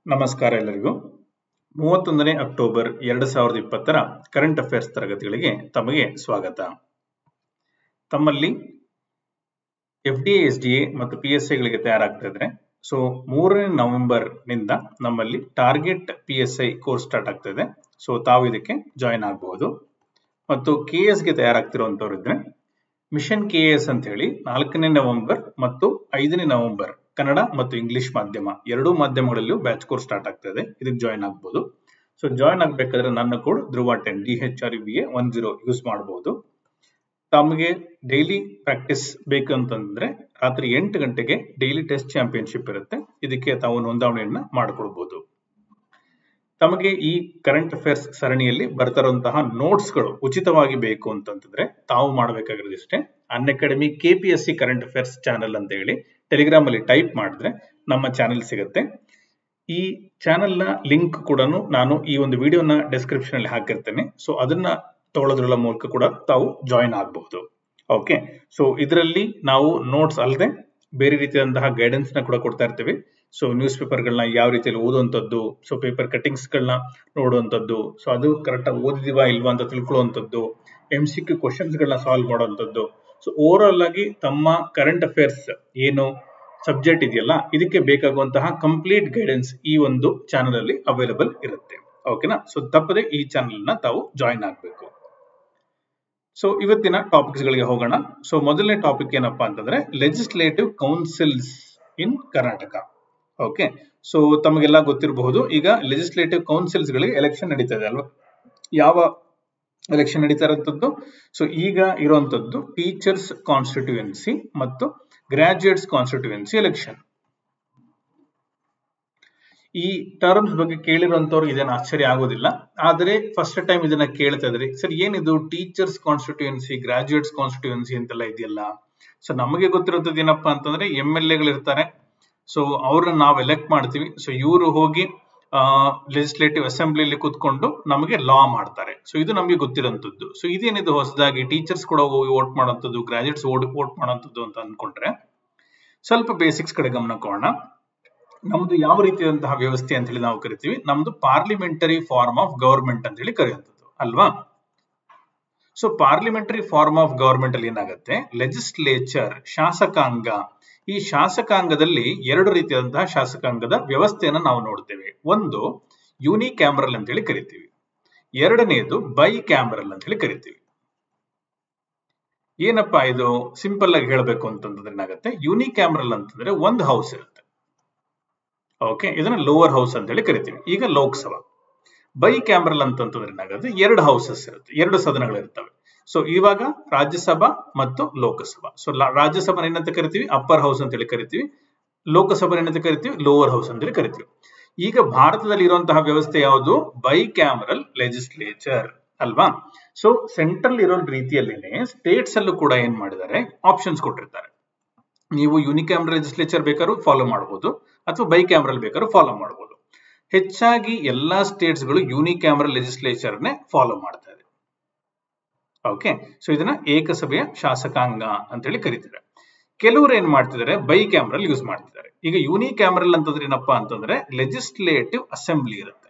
ನಮಸ್ಕಾರ ಎಲ್ಲರಿಗೂ ಮೂವತ್ತೊಂದನೇ ಅಕ್ಟೋಬರ್ ಎರಡು ಸಾವಿರದ ಇಪ್ಪತ್ತರ ಕರೆಂಟ್ ಅಫೇರ್ಸ್ ತರಗತಿಗಳಿಗೆ ತಮಗೆ ಸ್ವಾಗತ ತಮ್ಮಲ್ಲಿ F D S D A ಮತ್ತು ಪಿ ಎಸ್ ಐಗಳಿಗೆ ತಯಾರಾಗ್ತಾ ಇದ್ರೆ ಸೊ ಮೂರನೇ ನವೆಂಬರ್ ನಿಂದ ನಮ್ಮಲ್ಲಿ target P S I course start ಆಗ್ತಾ ಇದೆ ಸೊ ತಾವು ಇದಕ್ಕೆ ಜಾಯಿನ್ ಆಗಬಹುದು ಮತ್ತು ಕೆ ಎಸ್ಗೆ ತಯಾರಾಗ್ತಿರುವಂತವ್ರು ಇದ್ರೆ ಮಿಷನ್ ಕೆ ಎಸ್ ಅಂತ ಹೇಳಿ ನಾಲ್ಕನೇ ನವೆಂಬರ್ ಮತ್ತು ಐದನೇ ನವೆಂಬರ್ ಕನ್ನಡ ಮತ್ತು ಇಂಗ್ಲಿಷ್ ಮಾಧ್ಯಮ ಎರಡೂ ಮಾಧ್ಯಮಗಳಲ್ಲೂ ಬ್ಯಾಚ್ ಕೋರ್ಸ್ ಸ್ಟಾರ್ಟ್ ಆಗ್ತಾ ಇದೆ ಇದಕ್ಕೆ ಜಾಯಿನ್ ಆಗ್ಬೋದು ಸೊ ಜಾಯಿನ್ ಆಗ್ಬೇಕಾದ್ರೆ ನನ್ನ code Dhruva ten D H R B A one zero use ಮಾಡಬಹುದು ತಮಗೆ ಡೈಲಿ ಪ್ರಾಕ್ಟೀಸ್ ಬೇಕು ಅಂತಂದ್ರೆ ರಾತ್ರಿ ಎಂಟು ಗಂಟೆಗೆ ಡೈಲಿ ಟೆಸ್ಟ್ ಚಾಂಪಿಯನ್ಶಿಪ್ ಇರುತ್ತೆ ಇದಕ್ಕೆ ತಾವು ನೋಂದಣಿಯನ್ನ ಮಾಡಿಕೊಳ್ಬಹುದು ತಮಗೆ ಈ ಕರೆಂಟ್ ಅಫೇರ್ಸ್ ಸರಣಿಯಲ್ಲಿ ಬರ್ತಿರುವಂತಹ ನೋಟ್ಸ್ಗಳು ಉಚಿತವಾಗಿ ಬೇಕು ಅಂತಂತಂದ್ರೆ ತಾವು ಮಾಡಬೇಕಾಗಿರೋದಿಷ್ಟೇ Unacademy K P S C current affairs channel ಅಂತ ಹೇಳಿ ಟೆಲಿಗ್ರಾಮ್ ಅಲ್ಲಿ ಟೈಪ್ ಮಾಡಿದ್ರೆ ನಮ್ಮ ಚಾನೆಲ್ ಸಿಗುತ್ತೆ ಈ ಚಾನೆಲ್ ನ ಲಿಂಕ್ ಕೂಡ ನಾನು ಈ ಒಂದು ವಿಡಿಯೋನ ಡಿಸ್ಕ್ರಿಪ್ಷನ್ ಅಲ್ಲಿ ಹಾಕಿರ್ತೇನೆ ಸೊ ಅದನ್ನ ತಗೊಳ್ಳೋದ್ರ ಮೂಲಕ ಕೂಡ ತಾವು ಜಾಯಿನ್ ಆಗಬಹುದು ಓಕೆ ಸೊ ಇದರಲ್ಲಿ ನಾವು ನೋಟ್ಸ್ ಅಲ್ಲದೆ ಬೇರೆ ರೀತಿಯಾದಂತಹ ಗೈಡೆನ್ಸ್ ನ ಕೂಡ ಕೊಡ್ತಾ ಇರ್ತೀವಿ ಸೊ ನ್ಯೂಸ್ ಪೇಪರ್ಗಳನ್ನ ಯಾವ ರೀತಿಯಲ್ಲಿ ಓದುವಂಥದ್ದು ಸೊ ಪೇಪರ್ ಕಟಿಂಗ್ಸ್ ಗಳನ್ನ ನೋಡುವಂಥದ್ದು ಸೊ ಅದು ಕರೆಕ್ಟ್ ಆಗಿ ಓದಿದೀವಾ ಇಲ್ವಾ ಅಂತ ತಿಳ್ಕೊಳ್ಳುವಂಥದ್ದು ಎಂ ಸಿ ಕ್ಯೂ ಕ್ವಶನ್ಸ್ ಗಳನ್ನ ಸಾಲ್ವ್ ಮಾಡುವಂಥದ್ದು ಸೊ ಓವರ್ ಆಲ್ ಆಗಿ ತಮ್ಮ ಕರೆಂಟ್ ಅಫೇರ್ಸ್ ಏನು ಸಬ್ಜೆಕ್ಟ್ ಇದೆಯಲ್ಲ ಇದಕ್ಕೆ ಬೇಕಾಗುವಂತಹ ಕಂಪ್ಲೀಟ್ ಗೈಡೆನ್ಸ್ ಈ ಒಂದು ಚಾನಲ್ ಅಲ್ಲಿ ಅವೈಲಬಲ್ ಇರುತ್ತೆ ಓಕೆನಾ ಸೊ ತಪ್ಪದೆ ಈ ಚಾನಲ್ ನ ತಾವು ಜಾಯಿನ್ ಆಗಬೇಕು ಸೊ ಇವತ್ತಿನ ಟಾಪಿಕ್ಸ್ ಗಳಿಗೆ ಹೋಗೋಣ ಸೊ ಮೊದಲನೇ ಟಾಪಿಕ್ ಏನಪ್ಪಾ ಅಂತಂದ್ರೆ legislative councils in Karnataka okay so ತಮಗೆಲ್ಲ ಗೊತ್ತಿರಬಹುದು ಈಗ ಲೆಜಿಸ್ಲೇಟಿವ್ ಕೌನ್ಸಿಲ್ಸ್ ಗಳಿಗೆ ಎಲೆಕ್ಷನ್ ನಡೀತಾ ಇದೆ ಅಲ್ವಾ ಯಾವ ಎಲೆಕ್ಷನ್ ನಡೀತಾ ಇರುವಂತದ್ದು ಸೊ ಈಗ ಇರುವಂತದ್ದು ಟೀಚರ್ಸ್ ಕಾನ್ಸ್ಟಿಟ್ಯೂಯೆನ್ಸಿ ಮತ್ತು ಗ್ರಾಜುಯೇಟ್ಸ್ ಕಾನ್ಸ್ಟಿಟ್ಯೂಯೆನ್ಸಿ ಎಲೆಕ್ಷನ್ ಈ ಟರ್ಮ್ಸ್ ಬಗ್ಗೆ ಕೇಳಿರುವಂತವ್ರು ಇದೇನು ಆಶ್ಚರ್ಯ ಆಗೋದಿಲ್ಲ ಆದರೆ ಫಸ್ಟ್ ಟೈಮ್ ಇದನ್ನ ಕೇಳ್ತಾ ಇದ್ರಿ ಸರ್ ಏನಿದು ಟೀಚರ್ಸ್ ಕಾನ್ಸ್ಟಿಟ್ಯೂಯೆನ್ಸಿ ಗ್ರಾಜುಯೇಟ್ಸ್ ಕಾನ್ಸ್ಟಿಟ್ಯೂಯೆನ್ಸಿ ಅಂತೆಲ್ಲ ಇದೆಯಲ್ಲ ಸೊ ನಮಗೆ ಗೊತ್ತಿರುವಂತದ್ದು ಏನಪ್ಪಾ ಅಂತಂದ್ರೆ ಎಂ ಎಲ್ ಎಗಳಿರ್ತಾರೆ ಸೊ ಅವ್ರನ್ನ ನಾವು ಎಲೆಕ್ಟ್ ಮಾಡ್ತೀವಿ ಸೊ ಇವರು ಹೋಗಿ ಲೆಜಿಸ್ಲೇಟಿವ್ ಅಸೆಂಬ್ಲಿಲಿ ಕೂತ್ಕೊಂಡು ನಮಗೆ ಲಾ ಮಾಡ್ತಾರೆ ಸೊ ಇದು ನಮಗೆ ಗೊತ್ತಿರೋಂಥದ್ದು ಸೊ ಇದೇನಿದು ಹೊಸದಾಗಿ ಟೀಚರ್ಸ್ ಕೂಡ ಹೋಗಿ ವೋಟ್ ಮಾಡೋಂಥದ್ದು ಗ್ರಾಜುಯೇಟ್ಸ್ ವೋಟ್ ವೋಟ್ ಮಾಡೋಂಥದ್ದು ಅಂತ ಅನ್ಕೊಂಡ್ರೆ ಸ್ವಲ್ಪ ಬೇಸಿಕ್ಸ್ ಕಡೆ ಗಮನ ಕೊಡೋಣ ನಮ್ದು ಯಾವ ರೀತಿಯಾದಂತಹ ವ್ಯವಸ್ಥೆ ಅಂತ ಹೇಳಿ ನಾವು ಕರಿತೀವಿ ನಮ್ದು ಪಾರ್ಲಿಮೆಂಟರಿ ಫಾರ್ಮ್ ಆಫ್ ಗವರ್ಮೆಂಟ್ ಅಂತ ಹೇಳಿ ಕರೆಯುವಂಥದ್ದು ಅಲ್ವಾ so parliamentary form of government ಅಲ್ಲಿ ಏನಾಗುತ್ತೆ ಲೆಜಿಸ್ಲೇಚರ್ ಶಾಸಕಾಂಗ ಈ ಶಾಸಕಾಂಗದಲ್ಲಿ ಎರಡು ರೀತಿಯಾದಂತಹ ಶಾಸಕಾಂಗದ ವ್ಯವಸ್ಥೆಯನ್ನು ನಾವು ನೋಡ್ತೇವೆ ಒಂದು ಯೂನಿ ಕ್ಯಾಮ್ರಲ್ ಅಂತ ಹೇಳಿ ಕರಿತೀವಿ ಎರಡನೆಯದು ಬೈ ಕ್ಯಾಮ್ರಲ್ ಅಂತ ಹೇಳಿ ಕರಿತೀವಿ ಏನಪ್ಪಾ ಇದು ಸಿಂಪಲ್ ಆಗಿ ಹೇಳಬೇಕು ಅಂತಂದ್ರೆ ಏನಾಗುತ್ತೆ ಯೂನಿ ಕ್ಯಾಮ್ರಲ್ ಅಂತಂದ್ರೆ ಒಂದು ಹೌಸ್ ಇರುತ್ತೆ ಓಕೆ ಇದನ್ನ ಲೋವರ್ ಹೌಸ್ ಅಂತ ಹೇಳಿ ಕರಿತೀವಿ ಈಗ ಲೋಕಸಭಾ ಬೈ ಕ್ಯಾಮ್ರಲ್ ಅಂತಂತಂದ್ರೆ ಏನಾಗುತ್ತೆ ಎರಡು ಹೌಸಸ್ ಇರುತ್ತೆ ಎರಡು ಸದನಗಳು ಇರ್ತವೆ ಸೊ ಇವಾಗ ರಾಜ್ಯಸಭಾ ಮತ್ತು ಲೋಕಸಭಾ ಸೊ ರಾಜ್ಯಸಭಾ ಏನಂತ ಕರಿತೀವಿ ಅಪ್ಪರ್ ಹೌಸ್ ಅಂತ ಹೇಳಿ ಕರಿತೀವಿ ಲೋಕಸಭಾ ಏನಂತ ಕರಿತೀವಿ ಲೋವರ್ ಹೌಸ್ ಅಂತ ಹೇಳಿ ಕರಿತೀವಿ ಈಗ ಭಾರತದಲ್ಲಿ ಇರುವಂತಹ ವ್ಯವಸ್ಥೆ ಯಾವುದು ಬೈ ಕ್ಯಾಮರಲ್ ಲೆಜಿಸ್ಲೇಚರ್ ಅಲ್ವಾ ಸೊ ಸೆಂಟ್ರಲ್ ಇರೋ ರೀತಿಯಲ್ಲಿನೇ ಸ್ಟೇಟ್ಸ್ ಅಲ್ಲೂ ಕೂಡ ಏನ್ ಮಾಡಿದ್ದಾರೆ ಆಪ್ಷನ್ಸ್ ಕೊಟ್ಟಿರ್ತಾರೆ ನೀವು ಯೂನಿಕ್ಯಾಮ್ರಲ್ ಲೆಜಿಸ್ಲೇಚರ್ ಬೇಕಾದ್ರೂ ಫಾಲೋ ಮಾಡಬಹುದು ಅಥವಾ ಬೈ ಕ್ಯಾಮ್ರಲ್ ಬೇಕಾದ್ರೂ ಫಾಲೋ ಮಾಡಬಹುದು ಹೆಚ್ಚಾಗಿ ಎಲ್ಲಾ ಸ್ಟೇಟ್ಸ್ ಗಳು ಯೂನಿಕ್ಯಾಮ್ರಲ್ ಲೆಜಿಸ್ಲೇಚರ್ ನೇ ಫಾಲೋ ಮಾಡ್ತಾ ಇದೆ ಓಕೆ ಸೊ ಇದನ್ನ ಏಕಸಭೆಯ ಶಾಸಕಾಂಗ ಅಂತ ಹೇಳಿ ಕರೀತಾರೆ ಕೆಲವರು ಏನ್ ಮಾಡ್ತಿದ್ದಾರೆ ಬೈ ಕ್ಯಾಮ್ರಲ್ ಯೂಸ್ ಮಾಡ್ತಿದ್ದಾರೆ ಈಗ ಯೂನಿ ಕ್ಯಾಮ್ರಲ್ ಅಂತಂದ್ರೆ ಏನಪ್ಪಾ ಅಂತಂದ್ರೆ ಲೆಜಿಸ್ಲೇಟಿವ್ ಅಸೆಂಬ್ಲಿ ಇರುತ್ತೆ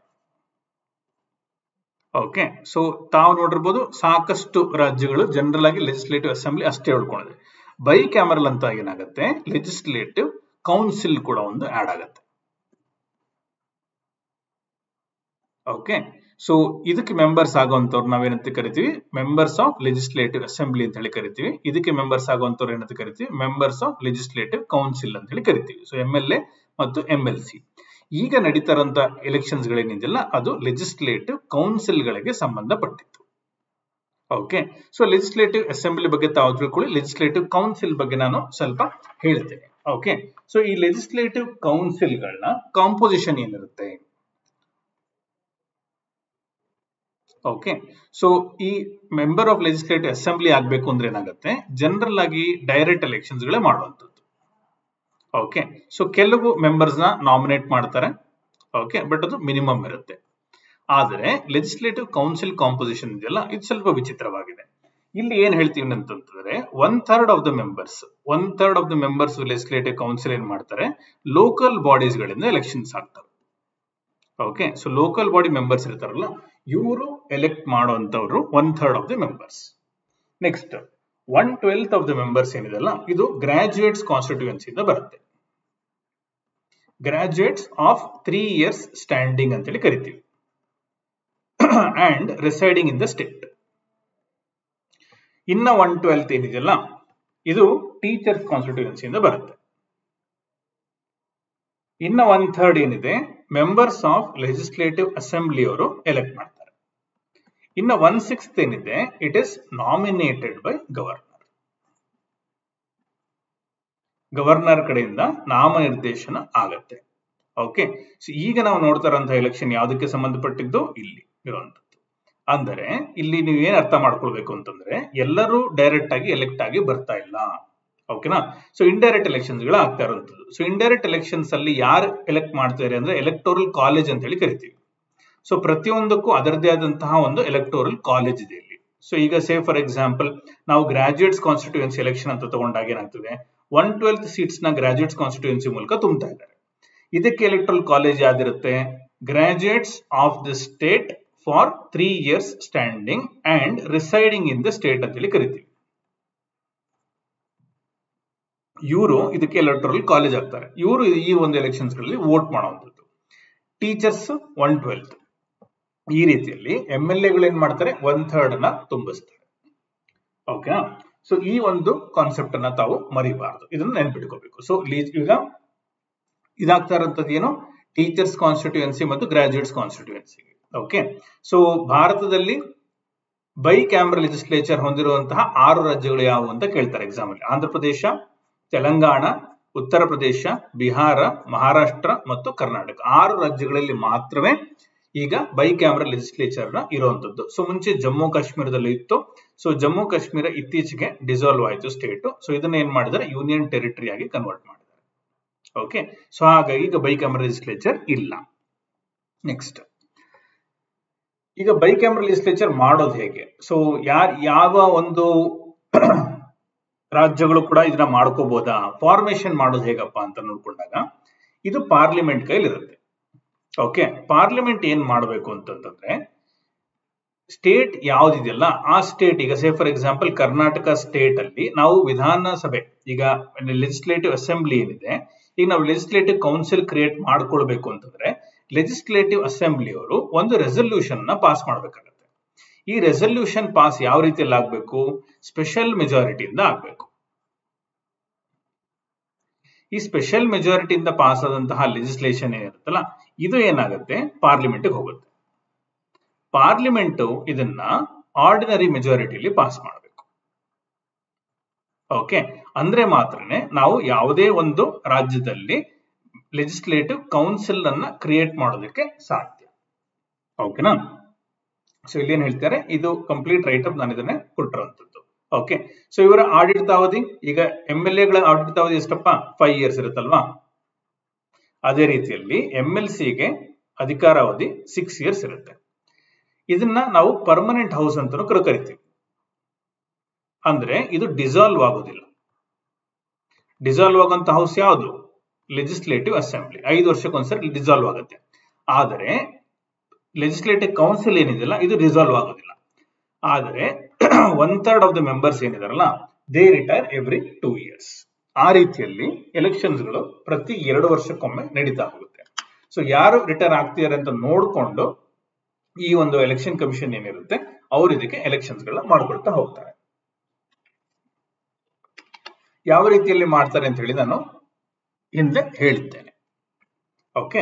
ಓಕೆ ಸೊ ತಾವು ನೋಡಿರ್ಬೋದು ಸಾಕಷ್ಟು ರಾಜ್ಯಗಳು ಜನರಲ್ ಆಗಿ ಲೆಜಿಸ್ಲೇಟಿವ್ ಅಸೆಂಬ್ಲಿ ಅಷ್ಟೇ ಹೇಳ್ಕೊಂಡಿದೆ ಬೈ ಕ್ಯಾಮರಲ್ ಅಂತ ಏನಾಗುತ್ತೆ ಲೆಜಿಸ್ಲೇಟಿವ್ ಕೌನ್ಸಿಲ್ ಕೂಡ ಒಂದು ಆಡ್ ಆಗುತ್ತೆ ಓಕೆ ಸೊ ಇದಕ್ಕೆ ಮೆಂಬರ್ಸ್ ಆಗುವಂತವ್ರು ನಾವೇನಂತ ಕರಿತೀವಿ ಮೆಂಬರ್ಸ್ ಆಫ್ ಲೆಜಿಸ್ಲೇಟಿವ್ ಅಸೆಂಬ್ಲಿ ಅಂತ ಹೇಳಿ ಕರಿತೀವಿ ಇದಕ್ಕೆ ಮೆಂಬರ್ಸ್ ಆಗುವಂತವ್ರು ಏನಂತ ಕರಿತೀವಿ ಮೆಂಬರ್ಸ್ ಆಫ್ ಲೆಜಿಸ್ಲೇಟಿವ್ ಕೌನ್ಸಿಲ್ ಅಂತ ಹೇಳಿ ಕರಿತೀವಿ ಸೊ ಎಂ ಎಲ್ ಎ ಮತ್ತು ಎಂ ಎಲ್ ಸಿ ಈಗ ನಡೀತಾ ಇರುವಂತ ಎಲೆಕ್ಷನ್ಸ್ ಗಳೇನಿದೆಯಲ್ಲ ಅದು ಲೆಜಿಸ್ಲೇಟಿವ್ ಕೌನ್ಸಿಲ್ ಗಳಿಗೆ ಸಂಬಂಧಪಟ್ಟಿತ್ತು ಓಕೆ ಸೊ ಲೆಜಿಸ್ಲೇಟಿವ್ ಅಸೆಂಬ್ಲಿ ಬಗ್ಗೆ ತಾವು ತಿಳ್ಕೊಳ್ಳಿ ಲೆಜಿಸ್ಲೇಟಿವ್ ಕೌನ್ಸಿಲ್ ಬಗ್ಗೆ ನಾನು ಸ್ವಲ್ಪ ಹೇಳ್ತೇನೆ ಓಕೆ ಸೊ ಈ ಲೆಜಿಸ್ಲೇಟಿವ್ ಕೌನ್ಸಿಲ್ ಗಳನ್ನ ಕಾಂಪೋಸಿಷನ್ ಏನಿರುತ್ತೆ ಓಕೆ ಸೊ ಈ ಮೆಂಬರ್ ಆಫ್ ಲೆಜಿಸ್ಲೇಟಿವ್ ಅಸೆಂಬ್ಲಿ ಆಗ್ಬೇಕು ಅಂದ್ರೆ ಏನಾಗುತ್ತೆ ಜನರಲ್ ಆಗಿ ಡೈರೆಕ್ಟ್ ಎಲೆಕ್ಷನ್ಸ್ ಗಳೇ ಮಾಡುವಂಥದ್ದು ಓಕೆ ಸೊ ಕೆಲವು ಮೆಂಬರ್ಸ್ ನ ನಾಮಿನೇಟ್ ಮಾಡ್ತಾರೆ ಓಕೆ ಬಟ್ ಅದು ಮಿನಿಮಮ್ ಇರುತ್ತೆ ಆದರೆ ಲೆಜಿಸ್ಲೇಟಿವ್ ಕೌನ್ಸಿಲ್ ಕಾಂಪೋಸಿಷನ್ ಇದೆಯಲ್ಲ ಇದು ಸ್ವಲ್ಪ ವಿಚಿತ್ರವಾಗಿದೆ ಇಲ್ಲಿ ಏನ್ ಹೇಳ್ತೀವಿ ಅಂತಂತಂದ್ರೆ one third of the members one third of the members legislative council ಏನ್ ಮಾಡ್ತಾರೆ ಲೋಕಲ್ ಬಾಡೀಸ್ ಗಳಿಂದ ಎಲೆಕ್ಷನ್ಸ್ ಆಗ್ತವೆ okay so local body members ಇರ್ತಾರಲ್ಲ ಇವರು ಎಲೆಕ್ಟ್ ಮಾಡುವಂತವ್ರು one third of the members next one twelfth of the members ಏನಿದೆಲ್ಲ ಇದು graduates constituency ಇಂದ ಬರುತ್ತೆ graduates of three years standing ಅಂತೇಳಿ ಕರಿತೀವಿ and residing in the state ಇನ್ನ ಒನ್ ಟ್ವೆಲ್ತ್ ಏನಿದೆಯಲ್ಲ ಇದು ಟೀಚರ್ಸ್ ಕಾನ್ಸ್ಟಿಟ್ಯೂಯನ್ಸಿ ಇಂದ ಬರುತ್ತೆ ಇನ್ನ ಒನ್ ಥರ್ಡ್ ಏನಿದೆ ಮೆಂಬರ್ಸ್ ಆಫ್ ಲೆಜಿಸ್ಲೇಟಿವ್ ಅಸೆಂಬ್ಲಿ ಅವರು ಎಲೆಕ್ಟ್ ಮಾಡ್ತಾರೆ ಇನ್ನ ಒನ್ ಸಿಕ್ಸ್ತ್ ಏನಿದೆ it is nominated by governor governor ಕಡೆಯಿಂದ ನಾಮನಿರ್ದೇಶನ ಆಗತ್ತೆ ಓಕೆ ಸೊ ಈಗ ನಾವು ನೋಡ್ತಾ ಇರೋಂಥ ಎಲೆಕ್ಷನ್ ಯಾವುದಕ್ಕೆ ಸಂಬಂಧಪಟ್ಟಿದ್ದು ಇಲ್ಲಿ ಇರುವಂತದ್ದು ಅಂದರೆ ಇಲ್ಲಿ ನೀವು ಏನ್ ಅರ್ಥ ಮಾಡ್ಕೊಳ್ಬೇಕು ಅಂತಂದ್ರೆ ಎಲ್ಲರೂ ಡೈರೆಕ್ಟ್ ಆಗಿ ಎಲೆಕ್ಟ್ ಆಗಿ ಬರ್ತಾ ಇಲ್ಲ ಓಕೆನಾ ಸೊ ಇಂಡೈರೆಕ್ಟ್ ಎಲೆಕ್ಷನ್ಸ್ ಗಳು ಆಗ್ತಾ ಇರುವಂತದ್ದು ಸೊ ಇಂಡೈರೆಕ್ಟ್ ಎಲೆಕ್ಷನ್ಸ್ ಅಲ್ಲಿ ಯಾರು ಎಲೆಕ್ಟ್ ಮಾಡ್ತಾರೆ ಅಂದ್ರೆ ಎಲೆಕ್ಟೋರಲ್ ಕಾಲೇಜ್ ಅಂತ ಹೇಳಿ ಕರಿತೀವಿ ಸೊ ಪ್ರತಿಯೊಂದಕ್ಕೂ ಅದರದೇ ಆದಂತಹ ಒಂದು ಎಲೆಕ್ಟೋರಲ್ ಕಾಲೇಜ್ ಇದೆ ಇಲ್ಲಿ ಸೊ ಈಗ ಸೇ ಫಾರ್ ಎಕ್ಸಾಂಪಲ್ ನಾವು ಗ್ರಾಜುಯೇಟ್ಸ್ ಕಾನ್ಸ್ಟಿಟ್ಯೂಯನ್ಸಿ ಎಲೆಕ್ಷನ್ ಅಂತ ತಗೊಂಡಾಗ ಏನಾಗ್ತದೆ ಒನ್ ಟ್ವೆಲ್ತ್ ಸೀಟ್ಸ್ ನ ಗ್ರಾಜುಯೇಟ್ಸ್ ಕಾನ್ಸ್ಟಿಟ್ಯೂಯನ್ಸಿ ಮೂಲಕ ತುಂಬ್ತಾ ಇದ್ದಾರೆ ಇದಕ್ಕೆ ಎಲೆಕ್ಟ್ರಲ್ ಕಾಲೇಜ್ ಯಾವ್ದಿರುತ್ತೆ graduates of the state for three years standing and residing in the state ಅಂತೇಳಿ ಕರಿತೀವಿ ಇವರು ಇದಕ್ಕೆ ಎಲೆಕ್ಟ್ರಲ್ ಕಾಲೇಜ್ ಆಗ್ತಾರೆ ಇವರು ಈ ಒಂದು ಎಲೆಕ್ಷನ್ಸ್ ಗಳಲ್ಲಿ ವೋಟ್ ಮಾಡುವಂಥದ್ದು ಟೀಚರ್ಸ್ ಒನ್ ಟ್ವೆಲ್ತ್ ಈ ರೀತಿಯಲ್ಲಿ ಎಂ ಎಲ್ ಎಗಳು ಏನ್ ಮಾಡ್ತಾರೆ ಒನ್ ಥರ್ಡ್ ನ ತುಂಬಿಸ್ತಾರೆ ಓಕೆ ಸೊ ಈ ಒಂದು ಕಾನ್ಸೆಪ್ಟ್ ಅನ್ನ ತಾವು ಮರಿಬಾರ್ದು ಇದನ್ನ ನೆನ್ಪಿಟ್ಕೋಬೇಕು ಸೊ ಈಗ ಇದಾಗ್ತಾ ಇರೋಂಥದ್ದು ಏನು ಟೀಚರ್ಸ್ ಕಾನ್ಸ್ಟಿಟ್ಯೂಯನ್ಸಿ ಮತ್ತು ಗ್ರಾಜುಯೇಟ್ಸ್ ಕಾನ್ಸ್ಟಿಟ್ಯೂಯನ್ಸಿ ಓಕೆ ಸೊ ಭಾರತದಲ್ಲಿ ಬೈ ಕ್ಯಾಮ್ರ ಲೆಜಿಸ್ಲೇಚರ್ ಹೊಂದಿರುವಂತಹ ಆರು ರಾಜ್ಯಗಳು ಯಾವುವು ಅಂತ ಕೇಳ್ತಾರೆ ಎಕ್ಸಾಮ್ ಅಲ್ಲಿ ಆಂಧ್ರ ಪ್ರದೇಶ ತೆಲಂಗಾಣ ಉತ್ತರ ಪ್ರದೇಶ ಬಿಹಾರ ಮಹಾರಾಷ್ಟ್ರ ಮತ್ತು ಕರ್ನಾಟಕ ಆರು ರಾಜ್ಯಗಳಲ್ಲಿ ಮಾತ್ರವೇ ಈಗ ಬೈ ಕ್ಯಾಮ್ರಾ ಲೆಜಿಸ್ಲೇಚರ್ ನ ಇರುವಂತದ್ದು ಸೊ ಮುಂಚೆ ಜಮ್ಮು ಕಾಶ್ಮೀರದಲ್ಲಿ ಇತ್ತು ಸೊ ಜಮ್ಮು ಕಾಶ್ಮೀರ ಇತ್ತೀಚೆಗೆ ಡಿಸಾಲ್ವ್ ಆಯಿತು ಸ್ಟೇಟ್ ಸೊ ಇದನ್ನ ಏನ್ ಮಾಡಿದ್ದಾರೆ ಯೂನಿಯನ್ ಟೆರಿಟರಿ ಆಗಿ ಕನ್ವರ್ಟ್ ಮಾಡಿದ್ದಾರೆ ಓಕೆ ಸೊ ಹಾಗಾಗಿ ಈಗ ಬೈ ಕ್ಯಾಮ್ರಾ ಲೆಜಿಸ್ಲೇಚರ್ ಇಲ್ಲ ನೆಕ್ಸ್ಟ್ ಈಗ ಬೈ ಕ್ಯಾಮ್ರಾ ಲೆಜಿಸ್ಲೇಚರ್ ಮಾಡೋದು ಹೇಗೆ ಸೊ ಯಾರ್ ಯಾವ ಒಂದು ರಾಜ್ಯಗಳು ಕೂಡ ಇದನ್ನ ಮಾಡ್ಕೋಬಹುದಾ ಫಾರ್ಮೇಶನ್ ಮಾಡೋದು ಹೇಗಪ್ಪ ಅಂತ ನೋಡ್ಕೊಂಡಾಗ ಇದು ಪಾರ್ಲಿಮೆಂಟ್ ಕೈಲಿರುತ್ತೆ ಓಕೆ ಪಾರ್ಲಿಮೆಂಟ್ ಏನ್ ಮಾಡಬೇಕು ಅಂತಂದ್ರೆ ಸ್ಟೇಟ್ ಯಾವ್ದಿದೆಯಲ್ಲ ಆ ಸ್ಟೇಟ್ ಈಗ say for example Karnataka state ಅಲ್ಲಿ ನಾವು ವಿಧಾನಸಭೆ ಈಗ ಲೆಜಿಸ್ಲೇಟಿವ್ ಅಸೆಂಬ್ಲಿ ಏನಿದೆ ಈಗ ನಾವು ಲೆಜಿಸ್ಲೇಟಿವ್ ಕೌನ್ಸಿಲ್ ಕ್ರಿಯೇಟ್ ಮಾಡ್ಕೊಳ್ಬೇಕು ಅಂತಂದ್ರೆ ಲೆಜಿಸ್ಲೇಟಿವ್ ಅಸೆಂಬ್ಲಿ ಅವರು ಒಂದು ರೆಸಲ್ಯೂಷನ್ ನ ಪಾಸ್ ಮಾಡ್ಬೇಕಾಗತ್ತೆ ಈ ರೆಸಲ್ಯೂಷನ್ ಪಾಸ್ ಯಾವ ರೀತಿಯಲ್ಲಿ ಆಗ್ಬೇಕು ಸ್ಪೆಷಲ್ ಮೆಜಾರಿಟಿಯಿಂದ ಆಗ್ಬೇಕು ಈ ಸ್ಪೆಷಲ್ ಮೆಜಾರಿಟಿಯಿಂದ ಪಾಸ್ ಆದಂತಹ ಲೆಜಿಸ್ಲೇಷನ್ ಏನಿರುತ್ತಲ್ಲ ಇದು ಏನಾಗುತ್ತೆ ಪಾರ್ಲಿಮೆಂಟ್ ಹೋಗುತ್ತೆ ಪಾರ್ಲಿಮೆಂಟ್ ಇದನ್ನ ಆರ್ಡಿನರಿ ಮೆಜಾರಿಟಿಲಿ ಪಾಸ್ ಮಾಡಬೇಕು ಓಕೆ ಅಂದ್ರೆ ಮಾತ್ರನೇ ನಾವು ಯಾವುದೇ ಒಂದು ರಾಜ್ಯದಲ್ಲಿ ಲೆಜಿಸ್ಲೇಟಿವ್ ಕೌನ್ಸಿಲ್ ಅನ್ನ ಕ್ರಿಯೇಟ್ ಮಾಡೋದಕ್ಕೆ ಸಾಧ್ಯ ಓಕೆನಾ ಸೊ ಇಲ್ಲಿ ಏನ್ ಹೇಳ್ತಾರೆ ಇದು ಕಂಪ್ಲೀಟ್ ರೈಟ್ ಅಪ್ ನಾನು ಇದನ್ನೇ ಕೊಟ್ಟಿರುವಂತದ್ದು ಓಕೆ ಸೊ ಇವರ ಆಡಳಿತಾವಧಿ ಈಗ ಎಂ ಎಲ್ ಎಗಳ ಆಡಳಿತಾವಧಿ ಎಷ್ಟಪ್ಪ ಫೈವ್ ಇಯರ್ಸ್ ಇರುತ್ತಲ್ವಾ ಅದೇ ರೀತಿಯಲ್ಲಿ ಎಂ ಎಲ್ ಸಿಗೆ ಅಧಿಕಾರಾವಧಿ ಸಿಕ್ಸ್ ಇಯರ್ಸ್ ಇರುತ್ತೆ ಇದನ್ನ ನಾವು ಪರ್ಮನೆಂಟ್ ಹೌಸ್ ಅಂತಾನು ಕರಿತೀವಿ ಅಂದ್ರೆ ಇದು ಡಿಸಾಲ್ವ್ ಆಗೋದಿಲ್ಲ ಡಿಸಾಲ್ವ್ ಆಗುವಂತ ಹೌಸ್ ಯಾವುದು ಲೆಜಿಸ್ಲೇಟಿವ್ ಅಸೆಂಬ್ಲಿ ಐದು ವರ್ಷಕ್ಕೊಂದ್ಸರಿ ಡಿಸಾಲ್ವ್ ಆಗುತ್ತೆ ಆದರೆ ಲೆಜಿಸ್ಲೇಟಿವ್ ಕೌನ್ಸಿಲ್ ಏನಿದೆಯಲ್ಲ ಇದು ರಿಸಾಲ್ವ್ ಆಗೋದಿಲ್ಲ ಆದರೆ one third of the members ಏನಿದಾರಲ್ಲ they retire every two years ಆ ರೀತಿಯಲ್ಲಿ ಎಲೆಕ್ಷನ್ಸ್ಗಳು ಪ್ರತಿ ಎರಡು ವರ್ಷಕ್ಕೊಮ್ಮೆ ನಡೀತಾ ಹೋಗುತ್ತೆ ಸೊ ಯಾರು ರಿಟೈರ್ ಆಗ್ತಿದ್ದಾರೆ ಅಂತ ನೋಡಿಕೊಂಡು ಈ ಒಂದು ಎಲೆಕ್ಷನ್ ಕಮಿಷನ್ ಏನಿರುತ್ತೆ ಅವ್ರು ಇದಕ್ಕೆ ಎಲೆಕ್ಷನ್ಸ್ ಗಳನ್ನ ಮಾಡ್ಕೊಳ್ತಾ ಹೋಗ್ತಾರೆ ಯಾವ ರೀತಿಯಲ್ಲಿ ಮಾಡ್ತಾರೆ ಅಂತ ಹೇಳಿ ನಾನು ಹಿಂದೆ ಹೇಳಿದ್ದೇನೆ ಓಕೆ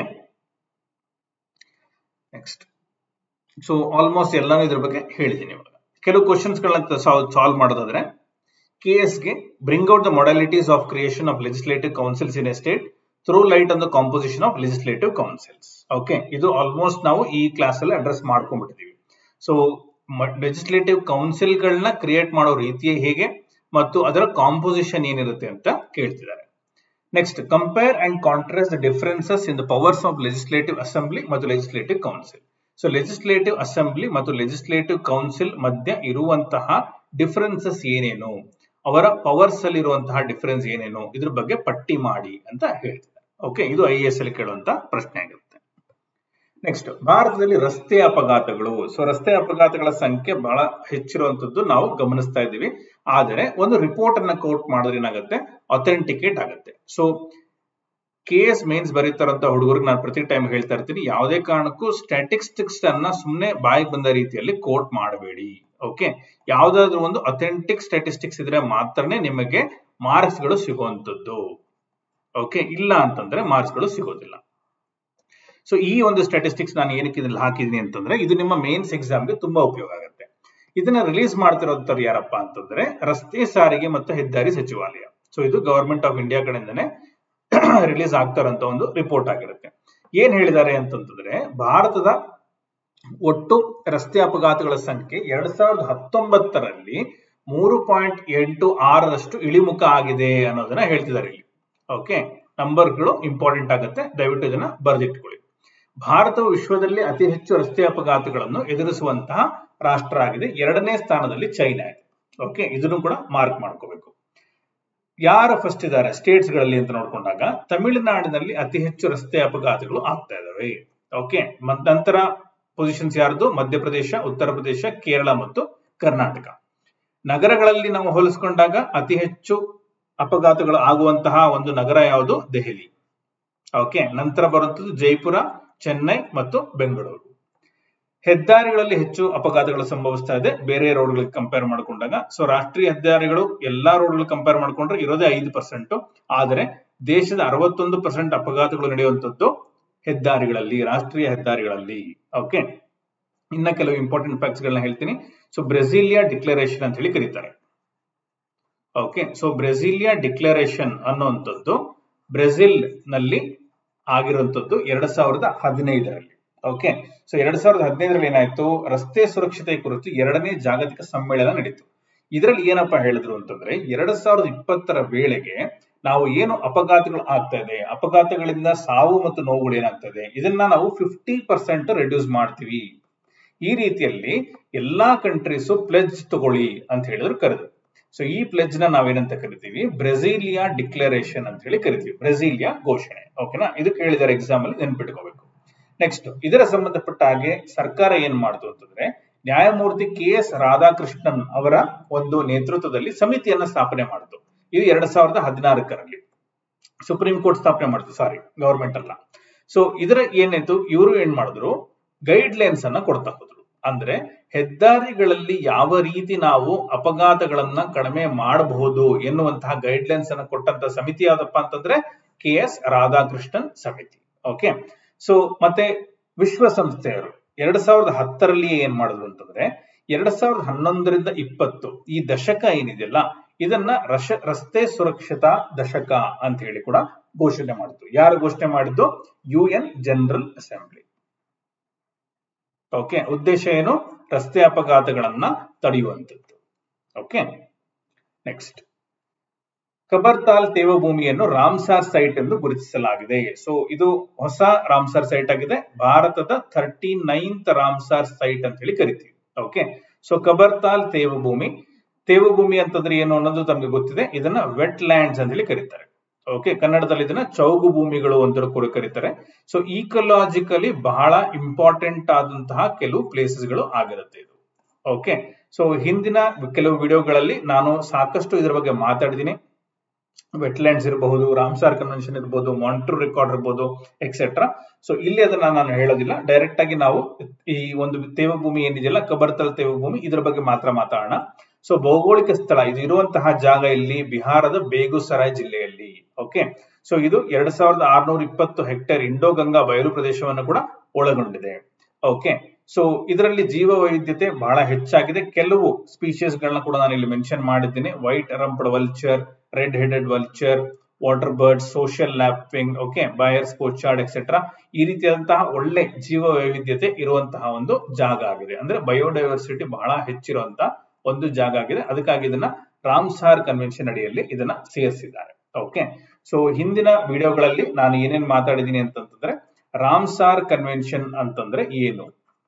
ನೆಕ್ಸ್ಟ್ ಸೊ ಆಲ್ಮೋಸ್ಟ್ ಎಲ್ಲಾನು ಇದ್ರ ಬಗ್ಗೆ ಹೇಳಿದ್ದೀನಿ ಇವಾಗ ಕೆಲವು ಕ್ವಶನ್ಸ್ ಗಳನ್ನ ಸಾಲ್ವ್ ಮಾಡೋದಾದ್ರೆ ಕೆ ಗೆ bring out the modalities of creation of legislative councils in a state through light on the composition of legislative councils okay ಇದು ಆಲ್ಮೋಸ್ಟ್ ನಾವು ಈ ಕ್ಲಾಸ್ ಅಲ್ಲಿ ಅಡ್ರೆಸ್ ಮಾಡ್ಕೊಂಡ್ಬಿಟ್ಟಿದೀವಿ ಸೊ ಲೆಜಿಸ್ಲೇಟಿವ್ ಕೌನ್ಸಿಲ್ ಗಳನ್ನ ಕ್ರಿಯೇಟ್ ಮಾಡೋ ರೀತಿಯೇ ಹೇಗೆ ಮತ್ತು ಅದರ ಕಾಂಪೋಸಿಷನ್ ಏನಿರುತ್ತೆ ಅಂತ ಕೇಳ್ತಿದ್ದಾರೆ next compare and contrast the differences in the powers of legislative assembly ಮತ್ತು legislative council so legislative assembly ಮತ್ತು ಲೆಜಿಸ್ಲೇಟಿವ್ ಕೌನ್ಸಿಲ್ ಮಧ್ಯ ಇರುವಂತಹ ಡಿಫರೆನ್ಸಸ್ ಏನೇನು ಅವರ ಪವರ್ಸ್ ಅಲ್ಲಿ ಇರುವಂತಹ ಡಿಫರೆನ್ಸ್ ಏನೇನು ಇದ್ರ ಬಗ್ಗೆ ಪಟ್ಟಿ ಮಾಡಿ ಅಂತ ಹೇಳ್ತಿದ್ದಾರೆ ಓಕೆ ಇದು ಐ ಎಸ್ ಅಲ್ಲಿ ಕೇಳುವಂತ ಪ್ರಶ್ನೆ ಆಗಿರುತ್ತೆ ನೆಕ್ಸ್ಟ್ ಭಾರತದಲ್ಲಿ ರಸ್ತೆ ಅಪಘಾತಗಳು ಸೊ ರಸ್ತೆ ಅಪಘಾತಗಳ ಸಂಖ್ಯೆ ಬಹಳ ಹೆಚ್ಚಿರುವಂತದ್ದು ನಾವು ಗಮನಿಸ್ತಾ ಇದ್ದೀವಿ ಆದರೆ ಒಂದು ರಿಪೋರ್ಟ್ ಅನ್ನ ಕೋಟ್ ಮಾಡಿದ್ರೆ ಏನಾಗುತ್ತೆ ಅಥೆಂಟಿಕೇಟ್ ಆಗುತ್ತೆ ಸೊ ಕೆ ಎಸ್ ಮೇನ್ಸ್ ಬರೀತಾರಂತ ಹುಡುಗರಿಗೆ ನಾನು ಪ್ರತಿ ಟೈಮ್ ಹೇಳ್ತಾ ಇರ್ತೀನಿ ಯಾವುದೇ ಕಾರಣಕ್ಕೂ ಸ್ಟ್ಯಾಟಿಸ್ಟಿಕ್ಸ್ ಅನ್ನ ಸುಮ್ಮನೆ ಬಾಯಿಗೆ ಬಂದ ರೀತಿಯಲ್ಲಿ ಕೋಟ್ ಮಾಡಬೇಡಿ ಓಕೆ ಯಾವ್ದಾದ್ರು ಒಂದು ಅಥೆಂಟಿಕ್ ಸ್ಟ್ಯಾಟಿಸ್ಟಿಕ್ಸ್ ಇದ್ರೆ ಮಾತ್ರನೇ ನಿಮಗೆ ಮಾರ್ಕ್ಸ್ ಗಳು ಸಿಗುವಂತದ್ದು ಓಕೆ ಇಲ್ಲ ಅಂತಂದ್ರೆ ಮಾರ್ಕ್ಸ್ ಗಳು ಸಿಗೋದಿಲ್ಲ ಸೊ ಈ ಒಂದು ಸ್ಟ್ಯಾಟಿಸ್ಟಿಕ್ಸ್ ನಾನು ಏನಕ್ಕೆ ಇದ್ರಲ್ಲಿ ಹಾಕಿದೀನಿ ಅಂತಂದ್ರೆ ಇದು ನಿಮ್ಮ ಮೇನ್ಸ್ ಎಕ್ಸಾಮ್ಗೆ ತುಂಬಾ ಉಪಯೋಗ ಆಗುತ್ತೆ ಇದನ್ನ ರಿಲೀಸ್ ಮಾಡ್ತಿರೋಂಥವ್ರು ಯಾರಪ್ಪ ಅಂತಂದ್ರೆ ರಸ್ತೆ ಸಾರಿಗೆ ಮತ್ತು ಹೆದ್ದಾರಿ ಸಚಿವಾಲಯ ಸೊ ಇದು ಗವರ್ಮೆಂಟ್ ಆಫ್ ಇಂಡಿಯಾ ಕಡೆಯಿಂದನೇ ರಿಲೀಸ್ ಆಗ್ತಾರಂತ ಒಂದು ರಿಪೋರ್ಟ್ ಆಗಿರುತ್ತೆ ಏನ್ ಹೇಳಿದ್ದಾರೆ ಅಂತಂತಂದ್ರೆ ಭಾರತದ ಒಟ್ಟು ರಸ್ತೆ ಅಪಘಾತಗಳ ಸಂಖ್ಯೆ ಎರಡ್ ಸಾವಿರದ ಹತ್ತೊಂಬತ್ತರಲ್ಲಿ ಮೂರು ಪಾಯಿಂಟ್ ಎಂಟು ಆರರಷ್ಟು ಇಳಿಮುಖ ಆಗಿದೆ ಅನ್ನೋದನ್ನ ಹೇಳ್ತಿದ್ದಾರೆ ಇಲ್ಲಿ ಓಕೆ ನಂಬರ್ಗಳು ಇಂಪಾರ್ಟೆಂಟ್ ಆಗುತ್ತೆ ದಯವಿಟ್ಟು ಇದನ್ನ ಬರೆದಿಟ್ಕೊಳ್ಳಿ ಭಾರತವು ವಿಶ್ವದಲ್ಲಿ ಅತಿ ಹೆಚ್ಚು ರಸ್ತೆ ಅಪಘಾತಗಳನ್ನು ಎದುರಿಸುವಂತಹ ರಾಷ್ಟ್ರ ಆಗಿದೆ ಎರಡನೇ ಸ್ಥಾನದಲ್ಲಿ ಚೈನಾ ಇದೆ ಓಕೆ ಇದನ್ನು ಕೂಡ ಮಾರ್ಕ್ ಮಾಡ್ಕೋಬೇಕು ಯಾರು ಫಸ್ಟ್ ಇದ್ದಾರೆ ಸ್ಟೇಟ್ಸ್ ಗಳಲ್ಲಿ ಅಂತ ನೋಡ್ಕೊಂಡಾಗ ತಮಿಳುನಾಡಿನಲ್ಲಿ ಅತಿ ಹೆಚ್ಚು ರಸ್ತೆ ಅಪಘಾತಗಳು ಆಗ್ತಾ ಇದಾವೆ ಓಕೆ ನಂತರ ಪೊಸಿಷನ್ಸ್ ಯಾರ್ದು ಮಧ್ಯಪ್ರದೇಶ ಉತ್ತರ ಪ್ರದೇಶ ಕೇರಳ ಮತ್ತು ಕರ್ನಾಟಕ ನಗರಗಳಲ್ಲಿ ನಾವು ಹೋಲಿಸ್ಕೊಂಡಾಗ ಅತಿ ಹೆಚ್ಚು ಅಪಘಾತಗಳು ಆಗುವಂತಹ ಒಂದು ನಗರ ಯಾವುದು ದೆಹಲಿ ಓಕೆ ನಂತರ ಬರುವಂತದ್ದು ಜೈಪುರ ಚೆನ್ನೈ ಮತ್ತು ಬೆಂಗಳೂರು ಹೆದ್ದಾರಿಗಳಲ್ಲಿ ಹೆಚ್ಚು ಅಪಘಾತಗಳು ಸಂಭವಿಸ್ತಾ ಇದೆ ಬೇರೆ ರೋಡ್ಗಳಿಗೆ ಕಂಪೇರ್ ಮಾಡಿಕೊಂಡಾಗ ಸೊ ರಾಷ್ಟ್ರೀಯ ಹೆದ್ದಾರಿಗಳು ಎಲ್ಲಾ ರೋಡ್ಗಳು ಕಂಪೇರ್ ಮಾಡ್ಕೊಂಡ್ರೆ ಇರೋದೇ ಐದು ಪರ್ಸೆಂಟ್ ಆದರೆ ದೇಶದ ಅರವತ್ತೊಂದು ಪರ್ಸೆಂಟ್ ಅಪಘಾತಗಳು ನಡೆಯುವಂತದ್ದು ಹೆದ್ದಾರಿಗಳಲ್ಲಿ ರಾಷ್ಟ್ರೀಯ ಹೆದ್ದಾರಿಗಳಲ್ಲಿ ಓಕೆ ಇನ್ನ ಕೆಲವು ಇಂಪಾರ್ಟೆಂಟ್ ಫ್ಯಾಕ್ಟ್ಸ್ ಗಳನ್ನ ಹೇಳ್ತೀನಿ ಸೊ ಬ್ರೆಸಿಲಿಯಾ ಡಿಕ್ಲರೇಷನ್ ಅಂತ ಹೇಳಿ ಕರೀತಾರೆ ಓಕೆ ಸೊ ಬ್ರೆಸಿಲಿಯಾ ಡಿಕ್ಲರೇಷನ್ ಅನ್ನುವಂಥದ್ದು ಬ್ರೆಜಿಲ್ ನಲ್ಲಿ ಆಗಿರುವಂತದ್ದು ಎರಡ್ ಸಾವಿರದ ಹದಿನೈದರಲ್ಲಿ ಓಕೆ ಸೊ ಎರಡ್ ಸಾವಿರದ ಹದಿನೈದರಲ್ಲಿ ಏನಾಯ್ತು ರಸ್ತೆ ಸುರಕ್ಷತೆ ಕುರಿತು ಎರಡನೇ ಜಾಗತಿಕ ಸಮ್ಮೇಳನ ನಡೀತು ಇದರಲ್ಲಿ ಏನಪ್ಪಾ ಹೇಳಿದ್ರು ಅಂತಂದ್ರೆ ಎರಡ್ ಸಾವಿರದ ಇಪ್ಪತ್ತರ ವೇಳೆಗೆ ನಾವು ಏನು ಅಪಘಾತಗಳು ಆಗ್ತಾ ಇದೆ ಅಪಘಾತಗಳಿಂದ ಸಾವು ಮತ್ತು ನೋವುಗಳು ಏನಾಗ್ತದೆ ಇದನ್ನ ನಾವು ಫಿಫ್ಟಿ ಪರ್ಸೆಂಟ್ ರೆಡ್ಯೂಸ್ ಮಾಡ್ತೀವಿ ಈ ರೀತಿಯಲ್ಲಿ ಎಲ್ಲಾ ಕಂಟ್ರೀಸು ಪ್ಲೆಜ್ ತಗೊಳ್ಳಿ ಅಂತ ಹೇಳಿದ್ರು ಕರೆದು ಸೊ ಈ ಪ್ಲೆಜ್ ನ ನಾವೇನಂತ ಕರಿತೀವಿ ಬ್ರೆಸಿಲಿಯಾ ಡಿಕ್ಲರೇಷನ್ ಅಂತ ಹೇಳಿ ಕರಿತೀವಿ ಬ್ರೆಸಿಲಿಯಾ ಘೋಷಣೆ ಓಕೆನಾ ಇದು ಕೇಳಿದಾರೆ ಎಕ್ಸಾಮ್ ಅಲ್ಲಿ ನೆನ್ಪಿಟ್ಕೋಬೇಕು ನೆಕ್ಸ್ಟ್ ಇದರ ಸಂಬಂಧಪಟ್ಟ ಹಾಗೆ ಸರ್ಕಾರ ಏನ್ ಮಾಡ್ತು ಅಂತಂದ್ರೆ ನ್ಯಾಯಮೂರ್ತಿ ಕೆ ಎಸ್ ರಾಧಾಕೃಷ್ಣನ್ ಅವರ ಒಂದು ನೇತೃತ್ವದಲ್ಲಿ ಸಮಿತಿಯನ್ನ ಸ್ಥಾಪನೆ ಮಾಡಿತು ಇದು ಎರಡ್ ಸಾವಿರದ ಹದಿನಾಲ್ಕರಲ್ಲಿ ಸುಪ್ರೀಂ ಕೋರ್ಟ್ ಸ್ಥಾಪನೆ ಮಾಡಿತು ಸಾರಿ ಗವರ್ಮೆಂಟ್ ಅಲ್ಲ ಸೊ ಇದರ ಏನಾಯ್ತು ಇವರು ಏನ್ ಮಾಡಿದ್ರು ಗೈಡ್ ಲೈನ್ಸ್ ಅನ್ನ ಕೊಡ್ತಾ ಹೋದ್ರು ಅಂದ್ರೆ ಹೆದ್ದಾರಿಗಳಲ್ಲಿ ಯಾವ ರೀತಿ ನಾವು ಅಪಘಾತಗಳನ್ನ ಕಡಿಮೆ ಮಾಡಬಹುದು ಎನ್ನುವಂತಹ ಗೈಡ್ ಲೈನ್ಸ್ ಅನ್ನ ಕೊಟ್ಟಂತ ಸಮಿತಿ ಯಾವ್ದಪ್ಪ ಅಂತಂದ್ರೆ ಕೆ ಎಸ್ ರಾಧಾಕೃಷ್ಣನ್ ಸಮಿತಿ ಓಕೆ ಸೊ ಮತ್ತೆ ವಿಶ್ವಸಂಸ್ಥೆಯವರು ಎರಡ್ ಸಾವಿರದ ಹತ್ತರಲ್ಲಿ ಏನ್ ಮಾಡಿದ್ರು ಅಂತಂದ್ರೆ ಎರಡ್ ಸಾವಿರದ ಹನ್ನೊಂದರಿಂದ ಇಪ್ಪತ್ತು ಈ ದಶಕ ಏನಿದೆಯಲ್ಲ ಇದನ್ನ ರಶ ರಸ್ತೆ ಸುರಕ್ಷತಾ ದಶಕ ಅಂತ ಹೇಳಿ ಕೂಡ ಘೋಷಣೆ ಮಾಡಿದ್ರು ಯಾರು ಘೋಷಣೆ ಮಾಡಿದ್ದು U N general assembly okay ಉದ್ದೇಶ ಏನು ರಸ್ತೆ ಅಪಘಾತಗಳನ್ನ ತಡೆಯುವಂಥದ್ದು ಓಕೆ ನೆಕ್ಸ್ಟ್ ಕಬರ್ತಾಲ್ ತೇವಭೂಮಿಯನ್ನು ರಾಮ್ಸಾರ್ ಸೈಟ್ ಎಂದು ಗುರುತಿಸಲಾಗಿದೆ ಸೊ ಇದು ಹೊಸ ರಾಮ್ಸಾರ್ ಸೈಟ್ ಆಗಿದೆ ಭಾರತದ ಥರ್ಟಿ ನೈನ್ತ್ ರಾಮ್ಸಾರ್ ಸೈಟ್ ಅಂತ ಹೇಳಿ ಕರಿತೀವಿ ಓಕೆ ಸೊ ಕಬರ್ತಾಲ್ ತೇವಭೂಮಿ ತೇವಭೂಮಿ ಅಂತಂದ್ರೆ ಏನು ಅನ್ನೋದು ತಮಗೆ ಗೊತ್ತಿದೆ ಇದನ್ನ ವೆಟ್ ಲ್ಯಾಂಡ್ಸ್ ಅಂತ ಹೇಳಿ ಕರೀತಾರೆ ಓಕೆ ಕನ್ನಡದಲ್ಲಿ ಇದನ್ನ ಚೌಗು ಭೂಮಿಗಳು ಅಂತ ಕೂಡ ಕರೀತಾರೆ ಸೊ ಈಕಲಾಜಿಕಲಿ ಬಹಳ ಇಂಪಾರ್ಟೆಂಟ್ ಆದಂತಹ ಕೆಲವು ಪ್ಲೇಸಸ್ ಗಳು ಆಗಿರುತ್ತೆ ಇದು ಓಕೆ ಸೊ ಹಿಂದಿನ ಕೆಲವು ವಿಡಿಯೋಗಳಲ್ಲಿ ನಾನು ಸಾಕಷ್ಟು ಇದರ ಬಗ್ಗೆ ಮಾತಾಡಿದ್ದೀನಿ ವೆಟ್ಲ್ಯಾಂಡ್ಸ್ ಇರಬಹುದು ರಾಮ್ಸಾರ್ ಕನ್ವೆನ್ಷನ್ ಇರಬಹುದು ಮಾನಿಟರ್ ರೆಕಾರ್ಡ್ ಇರಬಹುದು ಎಕ್ಸೆಟ್ರಾ ಸೊ ಇಲ್ಲಿ ಅದನ್ನ ನಾನು ಹೇಳೋದಿಲ್ಲ ಡೈರೆಕ್ಟ್ ಆಗಿ ನಾವು ಈ ಒಂದು ತೇವಭೂಮಿ ಏನಿದೆಯಲ್ಲ ಕಬರ್ತಲ್ ತೇವಭೂಮಿ ಇದರ ಬಗ್ಗೆ ಮಾತ್ರ ಮಾತಾಡೋಣ ಸೊ ಭೌಗೋಳಿಕ ಸ್ಥಳ ಇದು ಇರುವಂತಹ ಜಾಗ ಇಲ್ಲಿ ಬಿಹಾರದ ಬೇಗುಸರಾಯ್ ಜಿಲ್ಲೆಯಲ್ಲಿ ಓಕೆ ಸೊ ಇದು ಎರಡ್ ಸಾವಿರದ ಆರ್ನೂರ ಇಪ್ಪತ್ತು ಹೆಕ್ಟೇರ್ ಇಂಡೋ ಗಂಗಾ ಬಯಲು ಪ್ರದೇಶವನ್ನು ಕೂಡ ಒಳಗೊಂಡಿದೆ ಓಕೆ ಸೊ ಇದರಲ್ಲಿ ಜೀವ ವೈವಿಧ್ಯತೆ ಬಹಳ ಹೆಚ್ಚಾಗಿದೆ ಕೆಲವು ಸ್ಪೀಶೀಸ್ ಗಳನ್ನ ಕೂಡ ನಾನು ಇಲ್ಲಿ ಮೆನ್ಷನ್ ಮಾಡಿದ್ದೀನಿ white rumped vulture red headed vulture water bird social lapwing okay Baer's pochard etcetera ಈ ರೀತಿಯಾದಂತಹ ಒಳ್ಳೆ ಜೀವ ವೈವಿಧ್ಯತೆ ಇರುವಂತಹ ಒಂದು ಜಾಗ ಆಗಿದೆ ಅಂದ್ರೆ ಬಯೋಡೈವರ್ಸಿಟಿ ಬಹಳ ಹೆಚ್ಚಿರುವಂತಹ ಒಂದು ಜಾಗ ಆಗಿದೆ ಅದಕ್ಕಾಗಿ ಇದನ್ನ ರಾಮ್ಸಾರ್ ಕನ್ವೆನ್ಷನ್ ಅಡಿಯಲ್ಲಿ ಇದನ್ನ ಸೇರಿಸಿದ್ದಾರೆ ಓಕೆ ಸೊ ಹಿಂದಿನ ವಿಡಿಯೋಗಳಲ್ಲಿ ನಾನು ಏನೇನ್ ಮಾತಾಡಿದ್ದೀನಿ ಅಂತಂತಂದ್ರೆ ರಾಮ್ಸಾರ್ ಕನ್ವೆನ್ಷನ್ ಅಂತಂದ್ರೆ ಏನು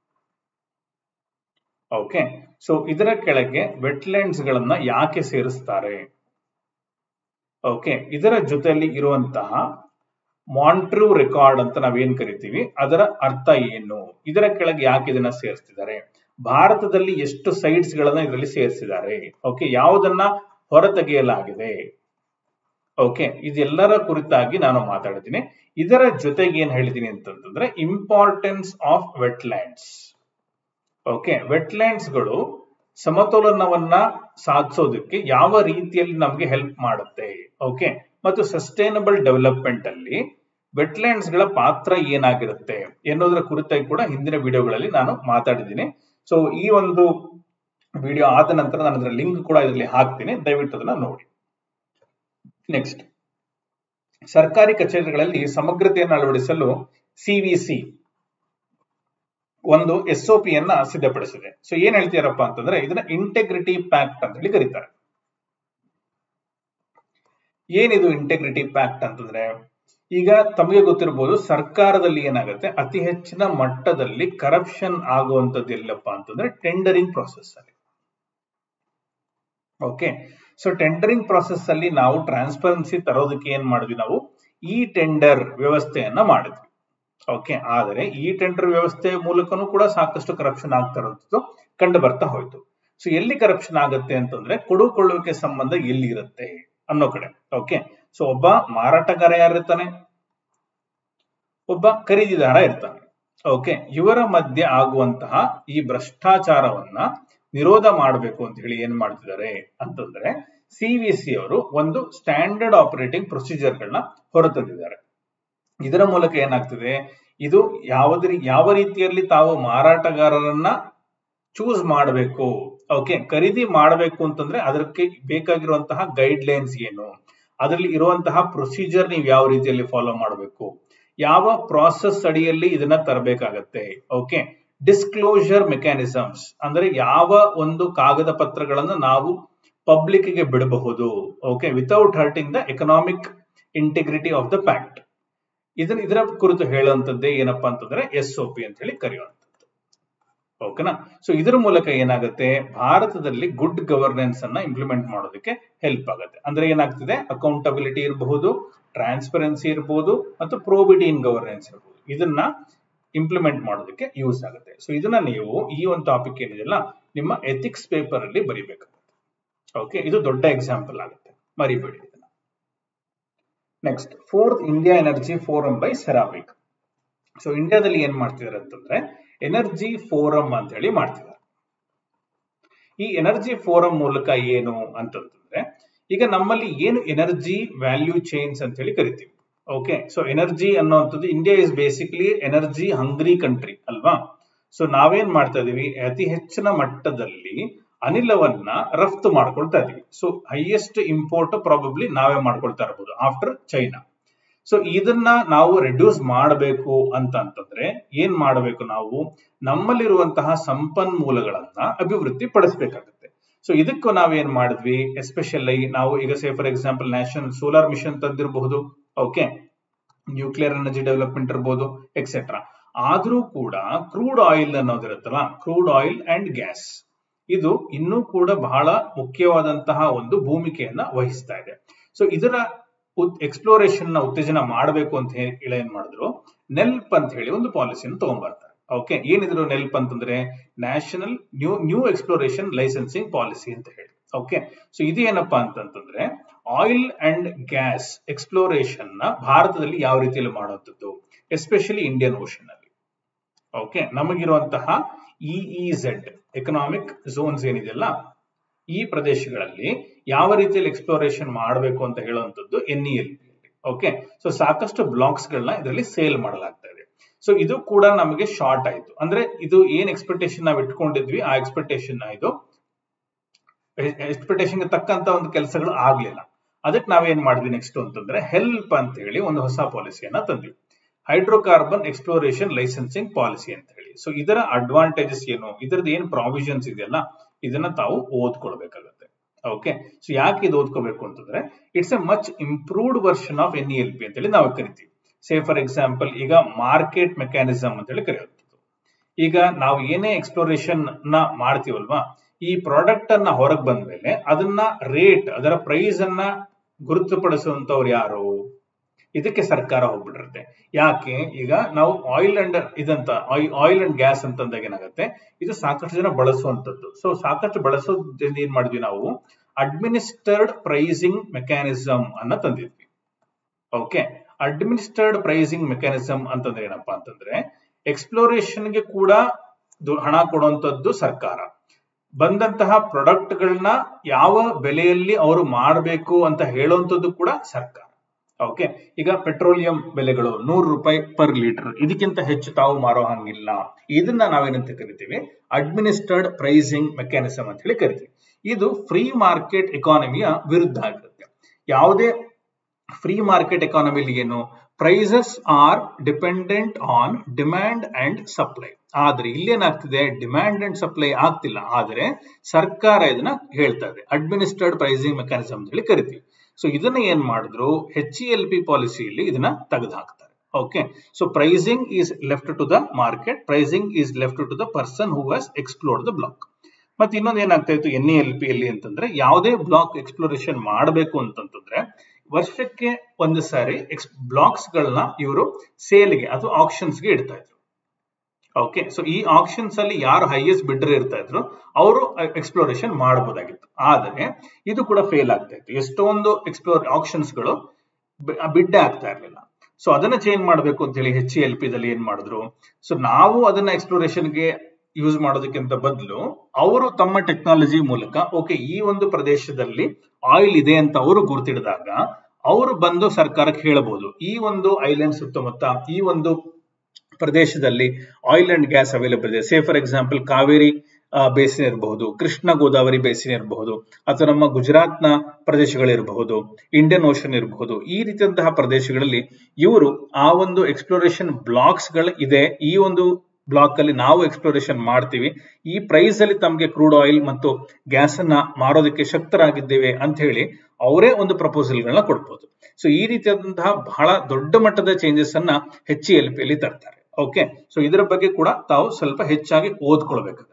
ಓಕೆ ಸೊ ಇದರ ಕೆಳಗೆ ವೆಟ್ಲ್ಯಾಂಡ್ಸ್ ಗಳನ್ನ ಯಾಕೆ ಸೇರಿಸ್ತಾರೆ ಓಕೆ ಇದರ ಜೊತೆಯಲ್ಲಿ ಇರುವಂತಹ ಮಾಂಟ್ರೂ ರೆಕಾರ್ಡ್ ಅಂತ ನಾವೇನ್ ಕರಿತೀವಿ ಅದರ ಅರ್ಥ ಏನು ಇದರ ಕೆಳಗೆ ಯಾಕೆ ಇದನ್ನ ಸೇರಿಸ್ತಿದ್ದಾರೆ ಭಾರತದಲ್ಲಿ ಎಷ್ಟು ಸೈಟ್ಸ್ ಗಳನ್ನ ಇದರಲ್ಲಿ ಸೇರಿಸಿದ್ದಾರೆ ಓಕೆ ಯಾವುದನ್ನ ಹೊರತೆಗೆಯಲಾಗಿದೆ ಓಕೆ ಇದೆಲ್ಲರ ಕುರಿತಾಗಿ ನಾನು ಮಾತಾಡ್ತೀನಿ ಇದರ ಜೊತೆಗೆ ಏನ್ ಹೇಳಿದೀನಿ ಅಂತಂತಂದ್ರೆ importance of wetlands okay wetlands ಗಳು ಸಮತೋಲನವನ್ನ ಸಾಧಿಸೋದಕ್ಕೆ ಯಾವ ರೀತಿಯಲ್ಲಿ ನಮಗೆ ಹೆಲ್ಪ್ ಮಾಡುತ್ತೆ ಓಕೆ ಮತ್ತು ಸಸ್ಟೈನಬಲ್ ಡೆವಲಪ್ಮೆಂಟ್ ಅಲ್ಲಿ ವೆಟ್ಲ್ಯಾಂಡ್ಸ್ ಗಳ ಪಾತ್ರ ಏನಾಗಿರುತ್ತೆ ಎನ್ನುವುದರ ಕುರಿತಾಗಿ ಕೂಡ ಹಿಂದಿನ ವಿಡಿಯೋಗಳಲ್ಲಿ ನಾನು ಮಾತಾಡಿದ್ದೀನಿ ಸೊ ಈ ಒಂದು ವಿಡಿಯೋ ಆದ ನಂತರ ನಾನು ಅದರ ಲಿಂಕ್ ಕೂಡ ಇದರಲ್ಲಿ ಹಾಕ್ತೀನಿ ದಯವಿಟ್ಟು ಅದನ್ನ ನೋಡಿ ನೆಕ್ಸ್ಟ್ ಸರ್ಕಾರಿ ಕಚೇರಿಗಳಲ್ಲಿ ಸಮಗ್ರತೆಯನ್ನು ಅಳವಡಿಸಲು ಸಿವಿಸಿ ಒಂದು ಎಸ್ ಒ ಪಿಯನ್ನ ಸಿದ್ಧಪಡಿಸಿದೆ ಸೊ ಏನ್ ಹೇಳ್ತೀರಪ್ಪ ಅಂತಂದ್ರೆ ಇದನ್ನ ಇಂಟೆಗ್ರಿಟಿ ಪ್ಯಾಕ್ಟ್ ಅಂತ ಹೇಳಿ ಕರೀತಾರೆ ಏನಿದು ಇಂಟೆಗ್ರಿಟಿ ಪ್ಯಾಕ್ಟ್ ಅಂತಂದ್ರೆ ಈಗ ತಮಗೆ ಗೊತ್ತಿರಬಹುದು ಸರ್ಕಾರದಲ್ಲಿ ಏನಾಗುತ್ತೆ ಅತಿ ಹೆಚ್ಚಿನ ಮಟ್ಟದಲ್ಲಿ ಕರಪ್ಷನ್ ಆಗುವಂತದ್ದು ಎಲ್ಲಪ್ಪ ಅಂತಂದ್ರೆ ಟೆಂಡರಿಂಗ್ ಪ್ರಾಸೆಸ್ ಅಲ್ಲಿ ಓಕೆ ಸೊ ಟೆಂಡರಿಂಗ್ ಪ್ರಾಸೆಸ್ ಅಲ್ಲಿ ನಾವು ಟ್ರಾನ್ಸ್ಪರೆನ್ಸಿ ತರೋದಕ್ಕೆ ಏನ್ ಮಾಡಿದ್ವಿ ನಾವು ಈ ಟೆಂಡರ್ ವ್ಯವಸ್ಥೆಯನ್ನ ಮಾಡಿದ್ವಿ ಓಕೆ ಆದರೆ ಈ ಟೆಂಡರ್ ವ್ಯವಸ್ಥೆ ಮೂಲಕನೂ ಕೂಡ ಸಾಕಷ್ಟು ಕರಪ್ಷನ್ ಆಗ್ತಾ ಇರೋದು ಕಂಡು ಬರ್ತಾ ಹೋಯ್ತು ಸೊ ಎಲ್ಲಿ ಕರಪ್ಷನ್ ಆಗುತ್ತೆ ಅಂತಂದ್ರೆ ಕೊಡುಕೊಳ್ಳುವಿಕೆ ಸಂಬಂಧ ಎಲ್ಲಿ ಇರುತ್ತೆ ಅನ್ನೋ ಕಡೆ ಓಕೆ ಸೊ ಒಬ್ಬ ಮಾರಾಟಗಾರ ಯಾರಿರ್ತಾನೆ ಒಬ್ಬ ಖರೀದಿದಾರ ಇರ್ತಾನೆ ಓಕೆ ಇವರ ಮಧ್ಯೆ ಆಗುವಂತಹ ಈ ಭ್ರಷ್ಟಾಚಾರವನ್ನ ನಿರೋಧ ಮಾಡಬೇಕು ಅಂತ ಹೇಳಿ ಏನ್ ಮಾಡ್ತಿದ್ದಾರೆ ಅಂತಂದ್ರೆ ಸಿವಿಸಿ ಅವರು ಒಂದು ಸ್ಟ್ಯಾಂಡರ್ಡ್ ಆಪರೇಟಿಂಗ್ ಪ್ರೊಸೀಜರ್ ಗಳನ್ನ ಹೊರತಂದಿದ್ದಾರೆ ಇದರ ಮೂಲಕ ಏನಾಗ್ತದೆ ಇದು ಯಾವುದ್ರ ಯಾವ ರೀತಿಯಲ್ಲಿ ತಾವು ಮಾರಾಟಗಾರರನ್ನ ಚೂಸ್ ಮಾಡಬೇಕು ಓಕೆ ಖರೀದಿ ಮಾಡಬೇಕು ಅಂತಂದ್ರೆ ಅದಕ್ಕೆ ಬೇಕಾಗಿರುವಂತಹ ಗೈಡ್ ಲೈನ್ಸ್ ಏನು ಅದರಲ್ಲಿ ಇರುವಂತಹ ಪ್ರೊಸೀಜರ್ ನೀವು ಯಾವ ರೀತಿಯಲ್ಲಿ ಫಾಲೋ ಮಾಡಬೇಕು ಯಾವ ಪ್ರಾಸೆಸ್ ಅಡಿಯಲ್ಲಿ ಇದನ್ನ ತರಬೇಕಾಗತ್ತೆ ಓಕೆ ಡಿಸ್ಕ್ಲೋಜರ್ ಮೆಕ್ಯಾನಿಸಮ್ಸ್ ಅಂದ್ರೆ ಯಾವ ಒಂದು ಕಾಗದ ಪತ್ರಗಳನ್ನು ನಾವು ಪಬ್ಲಿಕ್ ಗೆ ಬಿಡಬಹುದು okay without hurting the economic integrity of the pact ಇದನ್ನ ಇದರ ಕುರಿತು ಹೇಳುವಂತದ್ದೇ ಏನಪ್ಪಾ ಅಂತಂದ್ರೆ ಎಸ್ ಒ ಪಿ ಅಂತ ಹೇಳಿ ಕರೆಯುವಂಥದ್ದು ಓಕೆನಾ ಸೊ ಇದರ ಮೂಲಕ ಏನಾಗುತ್ತೆ ಭಾರತದಲ್ಲಿ ಗುಡ್ ಗವರ್ನೆನ್ಸ್ ಅನ್ನ ಇಂಪ್ಲಿಮೆಂಟ್ ಮಾಡೋದಕ್ಕೆ ಹೆಲ್ಪ್ ಆಗುತ್ತೆ ಅಂದ್ರೆ ಏನಾಗ್ತದೆ ಅಕೌಂಟಬಿಲಿಟಿ ಇರಬಹುದು ಟ್ರಾನ್ಸ್ಪರೆನ್ಸಿ ಇರಬಹುದು ಮತ್ತು ಪ್ರೋಬಿಟಿ ಇನ್ ಗವರ್ನೆನ್ಸ್ ಇರಬಹುದು ಇದನ್ನ ಇಂಪ್ಲಿಮೆಂಟ್ ಮಾಡೋದಕ್ಕೆ ಯೂಸ್ ಆಗುತ್ತೆ ಸೊ ಇದನ್ನ ನೀವು ಈ ಒಂದು ಟಾಪಿಕ್ ಏನಿದೆಯಲ್ಲ ನಿಮ್ಮ ಎಥಿಕ್ಸ್ ಪೇಪರ್ ಅಲ್ಲಿ ಬರಿಬೇಕಾಗುತ್ತೆ ಓಕೆ ಇದು ದೊಡ್ಡ ಎಕ್ಸಾಂಪಲ್ ಆಗುತ್ತೆ ಮರಿಬೇಡಿ ಇದನ್ನ next fourth India energy forum by CERAWeek so ಇಂಡಿಯಾದಲ್ಲಿ ಏನ್ ಮಾಡ್ತಿದ್ದಾರೆ ಅಂತಂದ್ರೆ ಎನರ್ಜಿ ಫೋರಂ ಅಂತ ಹೇಳಿ ಮಾಡ್ತಿದ್ದಾರೆ ಈ ಎನರ್ಜಿ ಫೋರಂ ಮೂಲಕ ಏನು ಅಂತಂತಂದ್ರೆ ಈಗ ನಮ್ಮಲ್ಲಿ ಏನು ಎನರ್ಜಿ ವ್ಯಾಲ್ಯೂ ಚೈನ್ಸ್ ಅಂತ ಹೇಳಿ ಕರಿತೀವಿ ಓಕೆ ಸೊ ಎನರ್ಜಿ ಅನ್ನುವಂಥದ್ದು India is basically energy hungry country ಅಲ್ವಾ ಸೊ ನಾವೇನ್ ಮಾಡ್ತಾ ಇದೀವಿ ಅತಿ ಹೆಚ್ಚಿನ ಮಟ್ಟದಲ್ಲಿ ಅನಿಲವನ್ನ ರಫ್ತು ಮಾಡ್ಕೊಳ್ತಾ ಇದೀವಿ ಸೊ ಹೈಯೆಸ್ಟ್ ಇಂಪೋರ್ಟ್ ಪ್ರಾಬಬ್ಲಿ ನಾವೇ ಮಾಡ್ಕೊಳ್ತಾ ಇರಬಹುದು ಆಫ್ಟರ್ ಚೈನಾ ಸೊ ಇದನ್ನ ನಾವು ರೆಡ್ಯೂಸ್ ಮಾಡಬೇಕು ಅಂತ ಅಂತಂದ್ರೆ ಏನ್ ಮಾಡಬೇಕು ನಾವು ನಮ್ಮಲ್ಲಿರುವಂತಹ ಸಂಪನ್ಮೂಲಗಳನ್ನ ಅಭಿವೃದ್ಧಿ ಪಡಿಸಬೇಕಾಗುತ್ತೆ ಸೊ ಇದಕ್ಕೂ ನಾವೇನ್ ಮಾಡಿದ್ವಿ ಎಸ್ಪೆಷಲಿ ನಾವು ಈಗ say for example national solar mission ತಂದಿರಬಹುದು ಓಕೆ ನ್ಯೂಕ್ಲಿಯರ್ ಎನರ್ಜಿ ಡೆವಲಪ್ಮೆಂಟ್ ಇರಬಹುದು ಎಕ್ಸೆಟ್ರಾ ಆದ್ರೂ ಕೂಡ ಕ್ರೂಡ್ ಆಯಿಲ್ ಅನ್ನೋದಿರುತ್ತಲ್ಲ ಕ್ರೂಡ್ ಆಯಿಲ್ ಅಂಡ್ ಗ್ಯಾಸ್ ಇದು ಇನ್ನೂ ಕೂಡ ಬಹಳ ಮುಖ್ಯವಾದಂತಹ ಒಂದು ಭೂಮಿಕೆಯನ್ನ ವಹಿಸ್ತಾ ಇದೆ ಸೊ ಇದರ ಎಕ್ಸ್ಪ್ಲೋರೇಷನ್ ನ ಉತ್ತೇಜನ ಮಾಡಬೇಕು ಅಂತ ಹೇಳಿ ಏನ್ ಮಾಡಿದ್ರು ನೆಲ್ಪ್ ಅಂತ ಹೇಳಿ ಒಂದು ಪಾಲಿಸಿಯನ್ನು ತಗೊಂಡ್ಬರ್ತಾರೆ ಓಕೆ ಏನಿದ್ರು ನೆಲ್ಪ್ ಅಂತಂದ್ರೆ national new new exploration licensing policy ಅಂತ ಹೇಳಿ ಓಕೆ ಸೊ ಇದೇನಪ್ಪಾ ಅಂತಂತಂದ್ರೆ ಆಯಿಲ್ ಅಂಡ್ ಗ್ಯಾಸ್ ಎಕ್ಸ್ಪ್ಲೋರೇಷನ್ ನ ಭಾರತದಲ್ಲಿ ಯಾವ ರೀತಿಯಲ್ಲಿ ಮಾಡುವಂಥದ್ದು ಎಸ್ಪೆಷಲಿ ಇಂಡಿಯನ್ ಓಷನ್ ಅಲ್ಲಿ ಓಕೆ ನಮಗಿರುವಂತಹ ಇಇಝೆಡ್ ಎಕನಾಮಿಕ್ ಝೋನ್ಸ್ ಏನಿದೆಯಲ್ಲ ಈ ಪ್ರದೇಶಗಳಲ್ಲಿ ಯಾವ ರೀತಿಯಲ್ಲಿ ಎಕ್ಸ್ಪ್ಲೋರೇಷನ್ ಮಾಡಬೇಕು ಅಂತ ಹೇಳುವಂತದ್ದು N E L P okay so ಸಾಕಷ್ಟು ಬ್ಲಾಕ್ಸ್ ಗಳನ್ನ ಇದರಲ್ಲಿ ಸೇಲ್ ಮಾಡಲಾಗ್ತಾ ಇದೆ ಸೊ ಇದು ಕೂಡ ನಮಗೆ ಶಾರ್ಟ್ ಆಯ್ತು ಅಂದ್ರೆ ಇದು ಏನ್ ಎಕ್ಸ್ಪೆಕ್ಟೇಷನ್ ನಾವು ಇಟ್ಕೊಂಡಿದ್ವಿ ಆ ಎಕ್ಸ್ಪೆಕ್ಟೇಷನ್ ಇದು ಎಕ್ಸ್ಪೆಕ್ಟೇಷನ್ ತಕ್ಕಂತ ಒಂದು ಕೆಲಸಗಳು ಆಗ್ಲಿಲ್ಲ ಅದಕ್ಕೆ ನಾವೇನ್ ಮಾಡಿದ್ವಿ ನೆಕ್ಸ್ಟ್ ಅಂತಂದ್ರೆ ಹೆಲ್ಪ್ ಅಂತ ಹೇಳಿ ಒಂದು ಹೊಸ ಪಾಲಿಸಿಯನ್ನ ತಂದ್ವಿ ಹೈಡ್ರೋಕಾರ್ಬನ್ ಎಕ್ಸ್ಪ್ಲೋರೇಷನ್ ಲೈಸೆನ್ಸಿಂಗ್ ಪಾಲಿಸಿ ಅಂತ ಹೇಳಿ ಸೊ ಇದರ ಅಡ್ವಾಂಟೇಜಸ್ ಏನು ಇದರದ್ದು ಏನು ಪ್ರಾವಿಷನ್ಸ್ ಇದೆಯಲ್ಲ ಇದನ್ನ ತಾವು ಓದ್ಕೊಳ್ಬೇಕಾಗತ್ತೆ ಓಕೆ ಸೊ ಯಾಕೆ ಇದು ಓದ್ಕೋಬೇಕು ಅಂತಂದ್ರೆ it's a much improved version of N L P ಅಂತ ಹೇಳಿ ನಾವು ಕರಿತೀವಿ ಸೇ ಫಾರ್ ಎಕ್ಸಾಂಪಲ್ ಈಗ ಮಾರ್ಕೆಟ್ ಮೆಕ್ಯಾನಿಸಮ್ ಅಂತ ಹೇಳಿ ಕರೆಯುವಂಥದ್ದು ಈಗ ನಾವು ಏನೇ ಎಕ್ಸ್ಪ್ಲೋರೇಷನ್ ನ ಮಾಡ್ತೀವಲ್ವಾ ಈ ಪ್ರಾಡಕ್ಟ್ ಅನ್ನ ಹೊರಗೆ ಬಂದ್ಮೇಲೆ ಅದನ್ನ ರೇಟ್ ಅದರ ಪ್ರೈಸ್ ಅನ್ನ ಗುರುತುಪಡಿಸುವಂತವ್ರು ಯಾರು ಇದಕ್ಕೆ ಸರ್ಕಾರ ಹೋಗ್ಬಿಟ್ಟಿರುತ್ತೆ ಯಾಕೆ ಈಗ ನಾವು ಆಯಿಲ್ ಅಂಡ್ ಇದಂತ ಆಯಿಲ್ ಅಂಡ್ ಗ್ಯಾಸ್ ಅಂತಂದಾಗ ಏನಾಗುತ್ತೆ ಇದು ಸಾಕಷ್ಟು ಜನ ಬಳಸುವಂತದ್ದು ಸೊ ಸಾಕಷ್ಟು ಬಳಸೋದ್ರಿಂದ ಏನ್ ಮಾಡಿದ್ವಿ ನಾವು ಅಡ್ಮಿನಿಸ್ಟರ್ಡ್ ಪ್ರೈಸಿಂಗ್ ಮೆಕ್ಯಾನಿಸಮ್ ಅನ್ನ ತಂದಿದ್ವಿ ಓಕೆ ಅಡ್ಮಿನಿಸ್ಟರ್ಡ್ ಪ್ರೈಸಿಂಗ್ ಮೆಕ್ಯಾನಿಸಮ್ ಅಂತಂದ್ರೆ ಏನಪ್ಪಾ ಅಂತಂದ್ರೆ ಎಕ್ಸ್ಪ್ಲೋರೇಷನ್ಗೆ ಕೂಡ ಹಣ ಕೊಡುವಂತದ್ದು ಸರ್ಕಾರ ಬಂದಂತಹ ಪ್ರಾಡಕ್ಟ್ ಗಳನ್ನ ಯಾವ ಬೆಲೆಯಲ್ಲಿ ಅವರು ಮಾಡಬೇಕು ಅಂತ ಹೇಳುವಂತದ್ದು ಕೂಡ ಸರ್ಕಾರ ಓಕೆ ಈಗ ಪೆಟ್ರೋಲಿಯಂ ಬೆಲೆಗಳು ನೂರು ರೂಪಾಯಿ ಪರ್ ಲೀಟರ್ ಇದಕ್ಕಿಂತ ಹೆಚ್ಚು ತಾವು ಮಾರೋ ಹಂಗಿಲ್ಲ ಇದನ್ನ ನಾವೇನಂತ ಕರಿತೀವಿ ಅಡ್ಮಿನಿಸ್ಟರ್ಡ್ ಪ್ರೈಸಿಂಗ್ ಮೆಕ್ಯಾನಿಸಮ್ ಅಂತ ಹೇಳಿ ಕರಿತೀವಿ ಇದು ಫ್ರೀ ಮಾರ್ಕೆಟ್ ಎಕಾನಮಿಯ ವಿರುದ್ಧ ಆಗಿರುತ್ತೆ ಯಾವುದೇ ಫ್ರೀ ಮಾರ್ಕೆಟ್ ಎಕಾನಮಿಲಿ ಏನು prices are dependent on demand and supply ಆದ್ರೆ ಇಲ್ಲೇನಾಗ್ತಿದೆ ಡಿಮ್ಯಾಂಡ್ ಅಂಡ್ ಸಪ್ಲೈ ಆಗ್ತಿಲ್ಲ ಆದರೆ ಸರ್ಕಾರ ಇದನ್ನ ಹೇಳ್ತಾ ಇದೆ ಅಡ್ಮಿನಿಸ್ಟರ್ಡ್ ಪ್ರೈಸಿಂಗ್ ಮೆಕ್ಯಾನಿಸಮ್ ಅಂತ ಹೇಳಿ ಕರಿತೀವಿ ಸೊ ಇದನ್ನ ಏನ್ ಮಾಡಿದ್ರು ಹೆಚ್ ಇ ಎಲ್ ಪಿ ಪಾಲಿಸಿಯಲ್ಲಿ ಇದನ್ನ ತೆಗೆದು ಹಾಕ್ತಾರೆ okay so pricing is left to the market pricing is left to the person who has explored the block ಮತ್ತೆ ಇನ್ನೊಂದು ಏನಾಗ್ತಾ ಇತ್ತು ಎನ್ ಇ ಎಲ್ ಪಿ ಅಲ್ಲಿ ಅಂತಂದ್ರೆ ಯಾವುದೇ ಬ್ಲಾಕ್ ಎಕ್ಸ್ಪ್ಲೋರೇಷನ್ ಮಾಡಬೇಕು ಅಂತಂತಂದ್ರೆ ವರ್ಷಕ್ಕೆ ಒಂದು ಸಾರಿ ಎಕ್ಸ್ ಬ್ಲಾಕ್ಸ್ ಗಳನ್ನ ಇವರು ಸೇಲ್ಗೆ ಅಥವಾ ಆಕ್ಷನ್ಸ್ ಗೆ ಇಡ್ತಾ ಇದ್ರು ಓಕೆ ಸೊ ಈ ಆಕ್ಷನ್ಸ್ ಅಲ್ಲಿ ಯಾರು ಹೈಯೆಸ್ಟ್ ಬಿಡ್ಡರ್ ಇರ್ತಾ ಇದ್ರು ಅವರು ಎಕ್ಸ್ಪ್ಲೋರೇಷನ್ ಮಾಡಬಹುದಾಗಿತ್ತು ಆದರೆ ಇದು ಕೂಡ ಫೇಲ್ ಆಗ್ತಾ ಇತ್ತು ಎಷ್ಟೊಂದು ಎಕ್ಸ್ಪ್ಲೋರ್ ಆಕ್ಷನ್ಸ್ ಗಳು ಬಿಡ್ಡೆ ಆಗ್ತಾ ಇರಲಿಲ್ಲ ಸೊ ಅದನ್ನ ಚೇಂಜ್ ಮಾಡಬೇಕು ಅಂತ ಹೇಳಿ ಹೆಚ್ ಎಲ್ ಪಿ ದಲ್ಲಿ ಏನ್ ಮಾಡಿದ್ರು ಸೊ ನಾವು ಅದನ್ನ ಎಕ್ಸ್ಪ್ಲೋರೇಷನ್ ಗೆ ಯೂಸ್ ಮಾಡೋದಕ್ಕಿಂತ ಬದಲು ಅವರು ತಮ್ಮ ಟೆಕ್ನಾಲಜಿ ಮೂಲಕ ಓಕೆ ಈ ಒಂದು ಪ್ರದೇಶದಲ್ಲಿ ಆಯಿಲ್ ಇದೆ ಅಂತ ಅವರು ಗುರುತಿಡಿದಾಗ ಅವರು ಬಂದು ಸರ್ಕಾರಕ್ಕೆ ಹೇಳಬಹುದು ಈ ಒಂದು ಐಲ್ಯಾಂಡ್ ಸುತ್ತಮುತ್ತ ಈ ಒಂದು ಪ್ರದೇಶದಲ್ಲಿ ಆಯಿಲ್ ಅಂಡ್ ಗ್ಯಾಸ್ ಅವೈಲೇಬಲ್ ಇದೆ say for example Kaveri basin ಇರಬಹುದು ಕೃಷ್ಣ ಗೋದಾವರಿ ಬೇಸಿನ್ ಇರಬಹುದು ಅಥವಾ ನಮ್ಮ ಗುಜರಾತ್ನ ಪ್ರದೇಶಗಳಿರಬಹುದು ಇಂಡಿಯನ್ ಓಷನ್ ಇರಬಹುದು ಈ ರೀತಿಯಂತಹ ಪ್ರದೇಶಗಳಲ್ಲಿ ಇವರು ಆ ಒಂದು ಎಕ್ಸ್ಪ್ಲೋರೇಷನ್ ಬ್ಲಾಕ್ಸ್ ಗಳು ಇದೆ ಈ ಒಂದು ಬ್ಲಾಕ್ ಅಲ್ಲಿ ನಾವು ಎಕ್ಸ್ಪ್ಲೋರೇಷನ್ ಮಾಡ್ತೀವಿ ಈ ಪ್ರೈಸ್ ಅಲ್ಲಿ ತಮಗೆ ಕ್ರೂಡ್ ಆಯಿಲ್ ಮತ್ತು ಗ್ಯಾಸ್ ಅನ್ನ ಮಾರೋದಕ್ಕೆ ಶಕ್ತರಾಗಿದ್ದೇವೆ ಅಂತ ಹೇಳಿ ಅವರೇ ಒಂದು ಪ್ರಪೋಸಲ್ ಗಳನ್ನ ಕೊಡ್ಬೋದು ಸೊ ಈ ರೀತಿಯಾದಂತಹ ಬಹಳ ದೊಡ್ಡ ಮಟ್ಟದ ಚೇಂಜಸ್ ಅನ್ನ ಹೆಚ್ ಎಲ್ ಪಿ ಅಲ್ಲಿ ತರ್ತಾರೆ ಓಕೆ ಸೊ ಇದರ ಬಗ್ಗೆ ಕೂಡ ತಾವು ಸ್ವಲ್ಪ ಹೆಚ್ಚಾಗಿ ಓದ್ಕೊಳ್ಬೇಕಾಗತ್ತೆ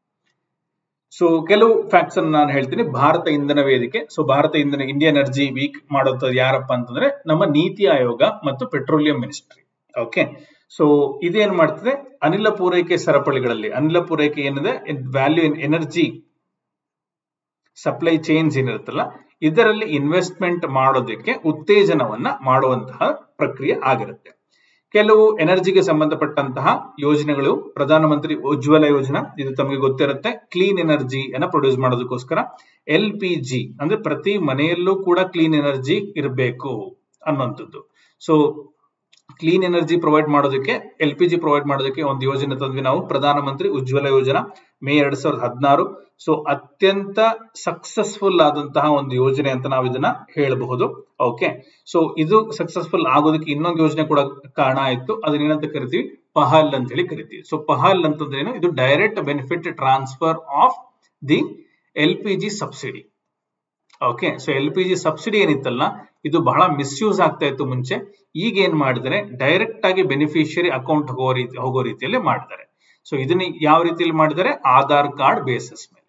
ಸೊ ಕೆಲವು ಫ್ಯಾಕ್ಟ್ಸ್ ಅನ್ನು ನಾನು ಹೇಳ್ತೀನಿ ಭಾರತ ಇಂಧನ ವೇದಿಕೆ ಸೊ ಭಾರತ ಇಂಧನ ಇಂಡಿಯನ್ ಎನರ್ಜಿ ವೀಕ್ ಮಾಡೋದು ಯಾರಪ್ಪ ಅಂತಂದ್ರೆ ನಮ್ಮ ನೀತಿ ಆಯೋಗ ಮತ್ತು ಪೆಟ್ರೋಲಿಯಂ ಮಿನಿಸ್ಟ್ರಿ ಓಕೆ ಸೊ ಇದೇನ್ ಮಾಡ್ತದೆ ಅನಿಲ ಪೂರೈಕೆ ಸರಪಳಿಗಳಲ್ಲಿ ಅನಿಲ ಪೂರೈಕೆ ಏನಿದೆ value in energy supply chains ಏನಿರುತ್ತಲ್ಲ ಇದರಲ್ಲಿ ಇನ್ವೆಸ್ಟ್ಮೆಂಟ್ ಮಾಡೋದಕ್ಕೆ ಉತ್ತೇಜನವನ್ನ ಮಾಡುವಂತಹ ಪ್ರಕ್ರಿಯೆ ಆಗಿರುತ್ತೆ ಕೆಲವು ಎನರ್ಜಿಗೆ ಸಂಬಂಧಪಟ್ಟಂತಹ ಯೋಜನೆಗಳು ಪ್ರಧಾನಮಂತ್ರಿ ಉಜ್ವಲ ಯೋಜನಾ ಇದು ತಮಗೆ ಗೊತ್ತಿರುತ್ತೆ ಕ್ಲೀನ್ ಎನರ್ಜಿ ಅನ್ನ ಪ್ರೊಡ್ಯೂಸ್ ಮಾಡೋದಕ್ಕೋಸ್ಕರ ಎಲ್ ಪಿ ಜಿ ಅಂದ್ರೆ ಪ್ರತಿ ಮನೆಯಲ್ಲೂ ಕೂಡ ಕ್ಲೀನ್ ಎನರ್ಜಿ ಇರಬೇಕು ಅನ್ನುವಂಥದ್ದು ಸೊ ಕ್ಲೀನ್ ಎನರ್ಜಿ ಪ್ರೊವೈಡ್ ಮಾಡೋದಕ್ಕೆ ಎಲ್ ಪಿ ಜಿ ಪ್ರೊವೈಡ್ ಮಾಡೋದಕ್ಕೆ ಒಂದು ಯೋಜನೆ ತಂದ್ವಿ ನಾವು ಪ್ರಧಾನಮಂತ್ರಿ ಉಜ್ವಲ ಯೋಜನಾ ಮೇ ಎರಡ್ ಸಾವಿರದ ಹದಿನಾರು ಸೊ ಅತ್ಯಂತ ಸಕ್ಸಸ್ಫುಲ್ ಆದಂತಹ ಒಂದು ಯೋಜನೆ ಅಂತ ನಾವು ಇದನ್ನ ಹೇಳಬಹುದು ಓಕೆ ಸೊ ಇದು ಸಕ್ಸಸ್ಫುಲ್ ಆಗೋದಕ್ಕೆ ಇನ್ನೊಂದು ಯೋಜನೆ ಕೂಡ ಕಾರಣ ಆಯ್ತು ಅದನ್ನೇನಂತ ಕರಿತೀವಿ ಪಹಲ್ ಅಂತ ಹೇಳಿ ಕರಿತೀವಿ ಸೊ ಪಹಲ್ ಅಂತಂದ್ರೆ ಏನು ಇದು direct benefit transfer of the L P G subsidy okay so L P G subsidy ಏನಿತ್ತಲ್ಲ ಇದು ಬಹಳ ಮಿಸ್ಯೂಸ್ ಆಗ್ತಾ ಇತ್ತು ಮುಂಚೆ ಈಗ ಏನ್ ಮಾಡಿದರೆ ಡೈರೆಕ್ಟ್ ಆಗಿ ಬೆನಿಫಿಷಿಯರಿ ಅಕೌಂಟ್ ಹೋಗೋ ರೀತಿ ಹೋಗೋ ರೀತಿಯಲ್ಲಿ ಮಾಡಿದ್ದಾರೆ ಸೊ ಇದನ್ನ ಯಾವ ರೀತಿಯಲ್ಲಿ ಮಾಡಿದ್ದಾರೆ ಆಧಾರ್ ಕಾರ್ಡ್ ಬೇಸಿಸ್ ಮೇಲೆ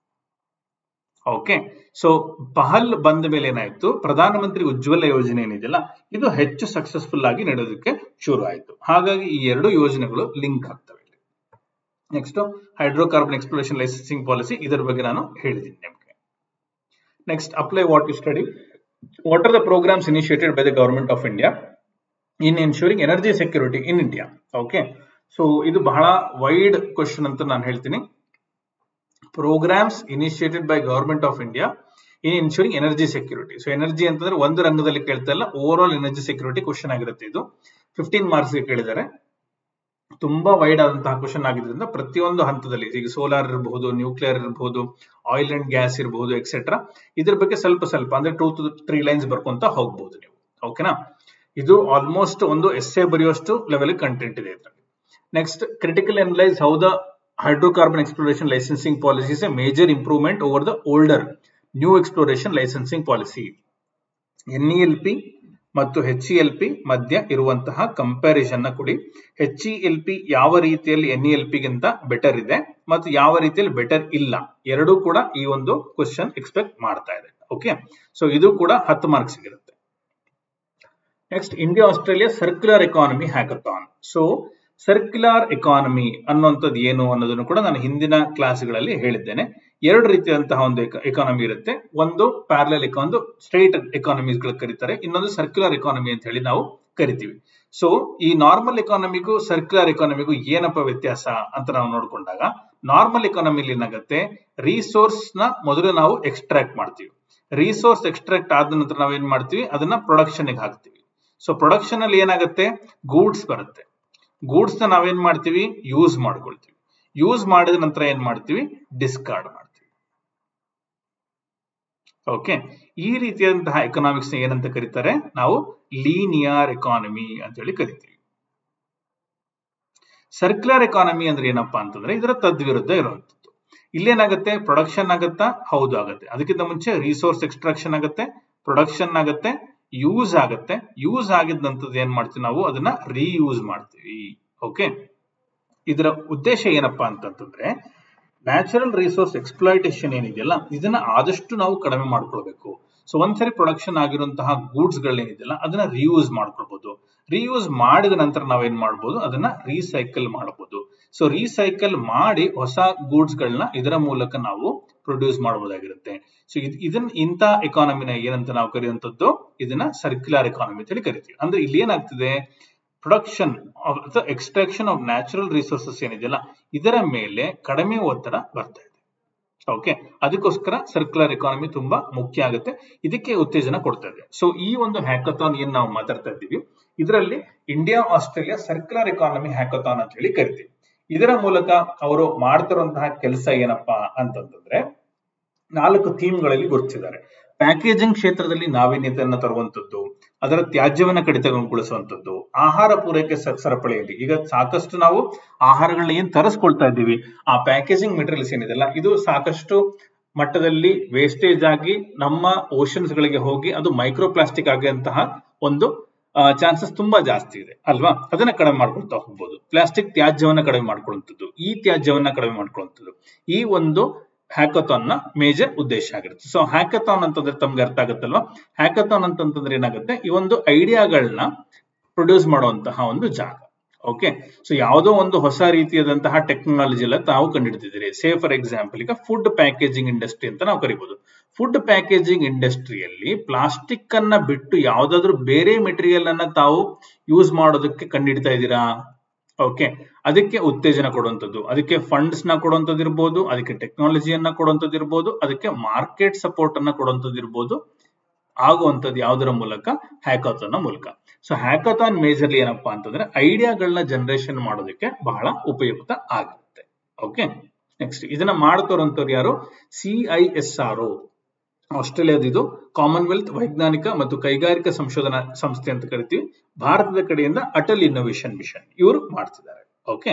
ಓಕೆ ಸೊ ಪಹಲ್ ಬಂದ ಮೇಲೆ ಏನಾಯ್ತು ಪ್ರಧಾನಮಂತ್ರಿ ಉಜ್ವಲ ಯೋಜನೆ ಏನಿದೆಯಲ್ಲ ಇದು ಹೆಚ್ಚು ಸಕ್ಸಸ್ಫುಲ್ ಆಗಿ ನಡೆಯೋದಕ್ಕೆ ಶುರು ಆಯ್ತು ಹಾಗಾಗಿ ಈ ಎರಡು ಯೋಜನೆಗಳು ಲಿಂಕ್ ಆಗ್ತವೆ next hydrocarbon exploration licensing policy ಇದರ ಬಗ್ಗೆ ನಾನು ಹೇಳಿದ್ದೀನಿ ನಿಮಗೆ next apply what you study what are the programs initiated by the government of India in ensuring energy security in India okay so ಇದು ಬಹಳ ವೈಡ್ ಕ್ವಶನ್ ಅಂತ ನಾನು ಹೇಳ್ತೀನಿ programs initiated by government of India in ensuring energy security so energy ಅಂತಂದ್ರೆ ಒಂದು ರಂಗದಲ್ಲಿ ಕೇಳ್ತಾ ಇಲ್ಲ overall energy security question ಆಗಿರುತ್ತೆ ಇದು ಫಿಫ್ಟೀನ್ ಮಾರ್ಕ್ಸ್ ಗೆ ಕೇಳಿದ್ದಾರೆ ತುಂಬಾ ವೈಡ್ ಆದಂತಹ ಕ್ವಶನ್ ಆಗಿದ್ರಿಂದ ಪ್ರತಿಯೊಂದು ಹಂತದಲ್ಲಿ ಈಗ ಸೋಲಾರ್ ಇರಬಹುದು ನ್ಯೂಕ್ಲಿಯರ್ ಇರಬಹುದು ಆಯಿಲ್ ಅಂಡ್ ಗ್ಯಾಸ್ ಇರಬಹುದು ಎಕ್ಸೆಟ್ರಾ ಇದ್ರ ಬಗ್ಗೆ ಸ್ವಲ್ಪ ಸ್ವಲ್ಪ ಅಂದ್ರೆ ಟೂ ಟು ತ್ರೀ ಲೈನ್ಸ್ ಬರ್ಕೊಂತ ಹೋಗ್ಬಹುದು ನೀವು ಓಕೆನಾ ಇದು ಆಲ್ಮೋಸ್ಟ್ ಒಂದು ಎಸ್ ಎ ಬರೆಯುವಷ್ಟು ಲೆವೆಲ್ ಕಂಟೆಂಟ್ ಇದೆ ಇದರಲ್ಲಿ next critical analyse how the hydrocarbon exploration licensing policy is a major improvement over the older new exploration licensing policy. NELP ಮತ್ತು ಎಚ್ ಎಲ್ ಪಿ ಮಧ್ಯ ಇರುವಂತಹ ಕಂಪ್ಯಾರಿಸನ್ ನ ಕೊಡಿ ಎಚ್ ಎಲ್ ಪಿ ಯಾವ ರೀತಿಯಲ್ಲಿ ಎನ್ ಎಲ್ ಪಿ ಗಿಂತ better ಇದೆ ಮತ್ತು ಯಾವ ರೀತಿಯಲ್ಲಿ ಬೆಟರ್ ಇಲ್ಲ ಎರಡೂ ಕೂಡ ಈ ಒಂದು ಕ್ವಶನ್ ಎಕ್ಸ್ಪೆಕ್ಟ್ ಮಾಡ್ತಾ ಇದೆ ಓಕೆ ಸೊ ಇದು ಕೂಡ ಹತ್ತು ಮಾರ್ಕ್ಸ್ ಇರುತ್ತೆ next India Australia circular economy hackathon so circular economy ಅನ್ನುವಂಥದ್ದು ಏನು ಅನ್ನೋದನ್ನು ಕೂಡ ನಾನು ಹಿಂದಿನ ಕ್ಲಾಸ್ಗಳಲ್ಲಿ ಹೇಳಿದ್ದೇನೆ ಎರಡು ರೀತಿಯಾದಂತಹ ಒಂದು ಎಕಾನಮಿ ಇರುತ್ತೆ ಒಂದು ಪ್ಯಾರಲಲ್ ಒಂದು ಸ್ಟ್ರೈಟ್ ಎಕಾನಮೀಸ್ಗಳು ಕರೀತಾರೆ ಇನ್ನೊಂದು ಸರ್ಕ್ಯುಲರ್ ಎಕಾನಮಿ ಅಂತ ಹೇಳಿ ನಾವು ಕರಿತೀವಿ ಸೊ ಈ ನಾರ್ಮಲ್ ಎಕಾನಮಿಗೂ ಸರ್ಕ್ಯುಲರ್ ಎಕಾನಮಿಗೂ ಏನಪ್ಪ ವ್ಯತ್ಯಾಸ ಅಂತ ನಾವು ನೋಡ್ಕೊಂಡಾಗ ನಾರ್ಮಲ್ ಎಕಾನಮಿಲಿ ಏನಾಗುತ್ತೆ ರಿಸೋರ್ಸ್ ನ ಮೊದಲು ನಾವು ಎಕ್ಸ್ಟ್ರಾಕ್ಟ್ ಮಾಡ್ತೀವಿ ರಿಸೋರ್ಸ್ ಎಕ್ಸ್ಟ್ರಾಕ್ಟ್ ಆದ ನಂತರ ನಾವು ಏನ್ ಮಾಡ್ತೀವಿ ಅದನ್ನ ಪ್ರೊಡಕ್ಷನ್ ಹಾಕ್ತಿವಿ ಸೊ ಪ್ರೊಡಕ್ಷನ್ ಅಲ್ಲಿ ಏನಾಗುತ್ತೆ ಗೂಡ್ಸ್ ಬರುತ್ತೆ ಗೂಡ್ಸ್ ನ ನಾವೇನ್ ಮಾಡ್ತೀವಿ ಯೂಸ್ ಮಾಡ್ಕೊಳ್ತೀವಿ ಯೂಸ್ ಮಾಡಿದ ನಂತರ ಏನ್ ಮಾಡ್ತೀವಿ ಡಿಸ್ಕಾರ್ಡ್ ಮಾಡ್ತೀವಿ ಓಕೆ ಈ ರೀತಿಯಾದಂತಹ ಎಕನಾಮಿಕ್ಸ್ ಏನಂತ ಕರೀತಾರೆ ನಾವು ಲೀನಿಯರ್ ಎಕಾನಮಿ ಅಂತ ಹೇಳಿ ಕರಿತೀವಿ ಸರ್ಕ್ಯುಲರ್ ಎಕಾನಮಿ ಅಂದ್ರೆ ಏನಪ್ಪಾ ಅಂತಂದ್ರೆ ಇದರ ತದ್ವಿರುದ್ಧ ಇರುವಂತದ್ದು ಇಲ್ಲೇನಾಗುತ್ತೆ ಪ್ರೊಡಕ್ಷನ್ ಆಗತ್ತಾ ಹೌದು ಆಗುತ್ತೆ ಅದಕ್ಕಿಂತ ಮುಂಚೆ ರಿಸೋರ್ಸ್ ಎಕ್ಸ್ಟ್ರಾಕ್ಷನ್ ಆಗುತ್ತೆ ಪ್ರೊಡಕ್ಷನ್ ಆಗುತ್ತೆ ಯೂಸ್ ಆಗುತ್ತೆ ಯೂಸ್ ಆಗಿದ್ದಂಥದ್ದು ಏನ್ ಮಾಡ್ತೀವಿ ನಾವು ಅದನ್ನ ರೀಯೂಸ್ ಮಾಡ್ತೀವಿ ಓಕೆ ಇದರ ಉದ್ದೇಶ ಏನಪ್ಪಾ ಅಂತಂತಂದ್ರೆ ನ್ಯಾಚುರಲ್ ರಿಸೋರ್ಸ್ ಎಕ್ಸ್ಪ್ಲಾಯಿಟೇಷನ್ ಏನಿದೆಯಲ್ಲ ಇದನ್ನ ಆದಷ್ಟು ನಾವು ಕಡಿಮೆ ಮಾಡ್ಕೊಳ್ಬೇಕು ಸೊ ಒಂದ್ಸರಿ ಪ್ರೊಡಕ್ಷನ್ ಆಗಿರುವಂತಹ ಗೂಡ್ಸ್ ಗಳೇನಿದೆಯಲ್ಲ ಅದನ್ನ ರಿಯೂಸ್ ಮಾಡ್ಕೊಳ್ಬಹುದು ರಿಯೂಸ್ ಮಾಡಿದ ನಂತರ ನಾವೇನ್ ಮಾಡ್ಬೋದು ಅದನ್ನ ರೀಸೈಕಲ್ ಮಾಡಬಹುದು ಸೊ ರೀಸೈಕಲ್ ಮಾಡಿ ಹೊಸ ಗೂಡ್ಸ್ ಗಳನ್ನ ಇದರ ಮೂಲಕ ನಾವು ಪ್ರೊಡ್ಯೂಸ್ ಮಾಡಬಹುದಾಗಿರುತ್ತೆ ಸೊ ಇದನ್ನ ಇಂಥ ಎಕಾನಮಿನ ಏನಂತ ನಾವು ಕರೆಯುವಂತದ್ದು ಇದನ್ನ ಸರ್ಕ್ಯುಲರ್ ಎಕಾನಮಿ ಅಂತ ಹೇಳಿ ಕರಿತೀವಿ ಅಂದ್ರೆ ಇಲ್ಲಿ ಏನಾಗ್ತಿದೆ production of extraction of natural resources ಏನಿದೆಯಲ್ಲ ಇದರ ಮೇಲೆ ಕಡಿಮೆ ಒತ್ತಡ ಬರ್ತಾ ಇದೆ ಓಕೆ ಅದಕ್ಕೋಸ್ಕರ ಸರ್ಕ್ಯುಲರ್ ಎಕಾನಮಿ ತುಂಬಾ ಮುಖ್ಯ ಆಗುತ್ತೆ ಇದಕ್ಕೆ ಉತ್ತೇಜನ ಕೊಡ್ತಾ ಇದೆ ಸೊ ಈ ಒಂದು ಹ್ಯಾಕಥಾನ್ ಏನ್ ನಾವು ಮಾತಾಡ್ತಾ ಇದ್ದೀವಿ ಇದರಲ್ಲಿ India Australia circular economy hackathon ಅಂತ ಹೇಳಿ ಕರಿತೀವಿ ಇದರ ಮೂಲಕ ಅವರು ಮಾಡ್ತಿರುವಂತಹ ಕೆಲಸ ಏನಪ್ಪಾ ಅಂತಂತಂದ್ರೆ ನಾಲ್ಕು ಥೀಮ್ಗಳಲ್ಲಿ ಗುರುತಿಸಿದ್ದಾರೆ ಪ್ಯಾಕೇಜಿಂಗ್ ಕ್ಷೇತ್ರದಲ್ಲಿ ನಾವೀನ್ಯತೆಯನ್ನು ತರುವಂತದ್ದು ಅದರ ತ್ಯಾಜ್ಯವನ್ನ ಕಡಿತಗೊಳಿಸುವಂತದ್ದು ಆಹಾರ ಪೂರೈಕೆ ಸರಪಳಿಯಲ್ಲಿ ಈಗ ಸಾಕಷ್ಟು ನಾವು ಆಹಾರಗಳನ್ನ ಏನ್ ತರಿಸ್ಕೊಳ್ತಾ ಇದ್ದೀವಿ ಆ ಪ್ಯಾಕೇಜಿಂಗ್ ಮೆಟೀರಿಯಲ್ಸ್ ಏನಿದೆಲ್ಲ ಇದು ಸಾಕಷ್ಟು ಮಟ್ಟದಲ್ಲಿ ವೇಸ್ಟೇಜ್ ಆಗಿ ನಮ್ಮ ಓಷನ್ಸ್ ಗಳಿಗೆ ಹೋಗಿ ಅದು ಮೈಕ್ರೋ ಪ್ಲಾಸ್ಟಿಕ್ ಆಗುವಂತಹ ಒಂದು ಚಾನ್ಸಸ್ ತುಂಬಾ ಜಾಸ್ತಿ ಇದೆ ಅಲ್ವಾ ಅದನ್ನ ಕಡಿಮೆ ಮಾಡ್ಕೊಳ್ತಾ ಹೋಗ್ಬೋದು ಪ್ಲಾಸ್ಟಿಕ್ ತ್ಯಾಜ್ಯವನ್ನ ಕಡಿಮೆ ಮಾಡ್ಕೊಳ್ಳುವಂಥದ್ದು ಈ ತ್ಯಾಜ್ಯವನ್ನ ಕಡಿಮೆ ಮಾಡ್ಕೊಳ್ಳುವಂಥದ್ದು ಈ ಒಂದು ಹ್ಯಾಕಥಾನ್ ನ ಮೇಜರ್ ಉದ್ದೇಶ ಆಗಿರುತ್ತೆ ಸೊ ಹ್ಯಾಕಥಾನ್ ಅಂತಂದ್ರೆ ತಮ್ಗೆ ಅರ್ಥ ಆಗುತ್ತಲ್ವಾ ಹ್ಯಾಕಥಾನ್ ಅಂತಂತಂದ್ರೆ ಏನಾಗುತ್ತೆ ಈ ಒಂದು ಐಡಿಯಾಗಳನ್ನ ಪ್ರೊಡ್ಯೂಸ್ ಮಾಡುವಂತಹ ಒಂದು ಜಾಗ ಓಕೆ ಸೊ ಯಾವುದೋ ಒಂದು ಹೊಸ ರೀತಿಯಾದಂತಹ ಟೆಕ್ನಾಲಜಿ ಎಲ್ಲ ತಾವು ಕಂಡುಹಿಡಿದಿದ್ದೀರಿ ಸೇ ಫಾರ್ ಎಕ್ಸಾಂಪಲ್ ಈಗ ಫುಡ್ ಪ್ಯಾಕೇಜಿಂಗ್ ಇಂಡಸ್ಟ್ರಿ ಅಂತ ನಾವು ಕರಿಬಹುದು ಫುಡ್ ಪ್ಯಾಕೇಜಿಂಗ್ ಇಂಡಸ್ಟ್ರಿಯಲ್ಲಿ ಪ್ಲಾಸ್ಟಿಕ್ ಅನ್ನ ಬಿಟ್ಟು ಯಾವ್ದಾದ್ರು ಬೇರೆ ಮೆಟೀರಿಯಲ್ ಅನ್ನ ತಾವು ಯೂಸ್ ಮಾಡೋದಕ್ಕೆ ಕಂಡುಹಿಡ್ತಾ ಇದ್ದೀರಾ ಓಕೆ ಅದಕ್ಕೆ ಉತ್ತೇಜನ ಕೊಡುವಂಥದ್ದು ಅದಕ್ಕೆ ಫಂಡ್ಸ್ ನ ಕೊಡುವಂಥದ್ದು ಇರ್ಬೋದು ಅದಕ್ಕೆ ಟೆಕ್ನಾಲಜಿಯನ್ನ ಕೊಡುವಂಥದ್ದು ಇರ್ಬೋದು ಅದಕ್ಕೆ ಮಾರ್ಕೆಟ್ ಸಪೋರ್ಟ್ ಅನ್ನ ಕೊಡುವಂಥದ್ದು ಇರ್ಬೋದು ಆಗುವಂಥದ್ದು ಯಾವುದರ ಮೂಲಕ ಹ್ಯಾಕಥಾನ್ ಮೂಲಕ ಸೊ ಹ್ಯಾಕಥಾನ್ ಮೇಜರ್ಲಿ ಏನಪ್ಪಾ ಅಂತಂದ್ರೆ ಐಡಿಯಾಗಳನ್ನ ಜನರೇಷನ್ ಮಾಡೋದಕ್ಕೆ ಬಹಳ ಉಪಯುಕ್ತ ಆಗಿರುತ್ತೆ ಓಕೆ ನೆಕ್ಸ್ಟ್ ಇದನ್ನ ಮಾಡ್ತೋರಂಥವ್ರು ಯಾರು ಸಿ ಐ ಎಸ್ ಆರ್ ಆಸ್ಟ್ರೇಲಿಯಾದ ಇದು ಕಾಮನ್ವೆಲ್ತ್ ವೈಜ್ಞಾನಿಕ ಮತ್ತು ಕೈಗಾರಿಕಾ ಸಂಶೋಧನಾ ಸಂಸ್ಥೆ ಅಂತ ಕರಿತೀವಿ ಭಾರತದ ಕಡೆಯಿಂದ ಅಟಲ್ ಇನ್ನೋವೇಷನ್ ಮಿಷನ್ ಇವರು ಮಾಡ್ತಿದ್ದಾರೆ ಓಕೆ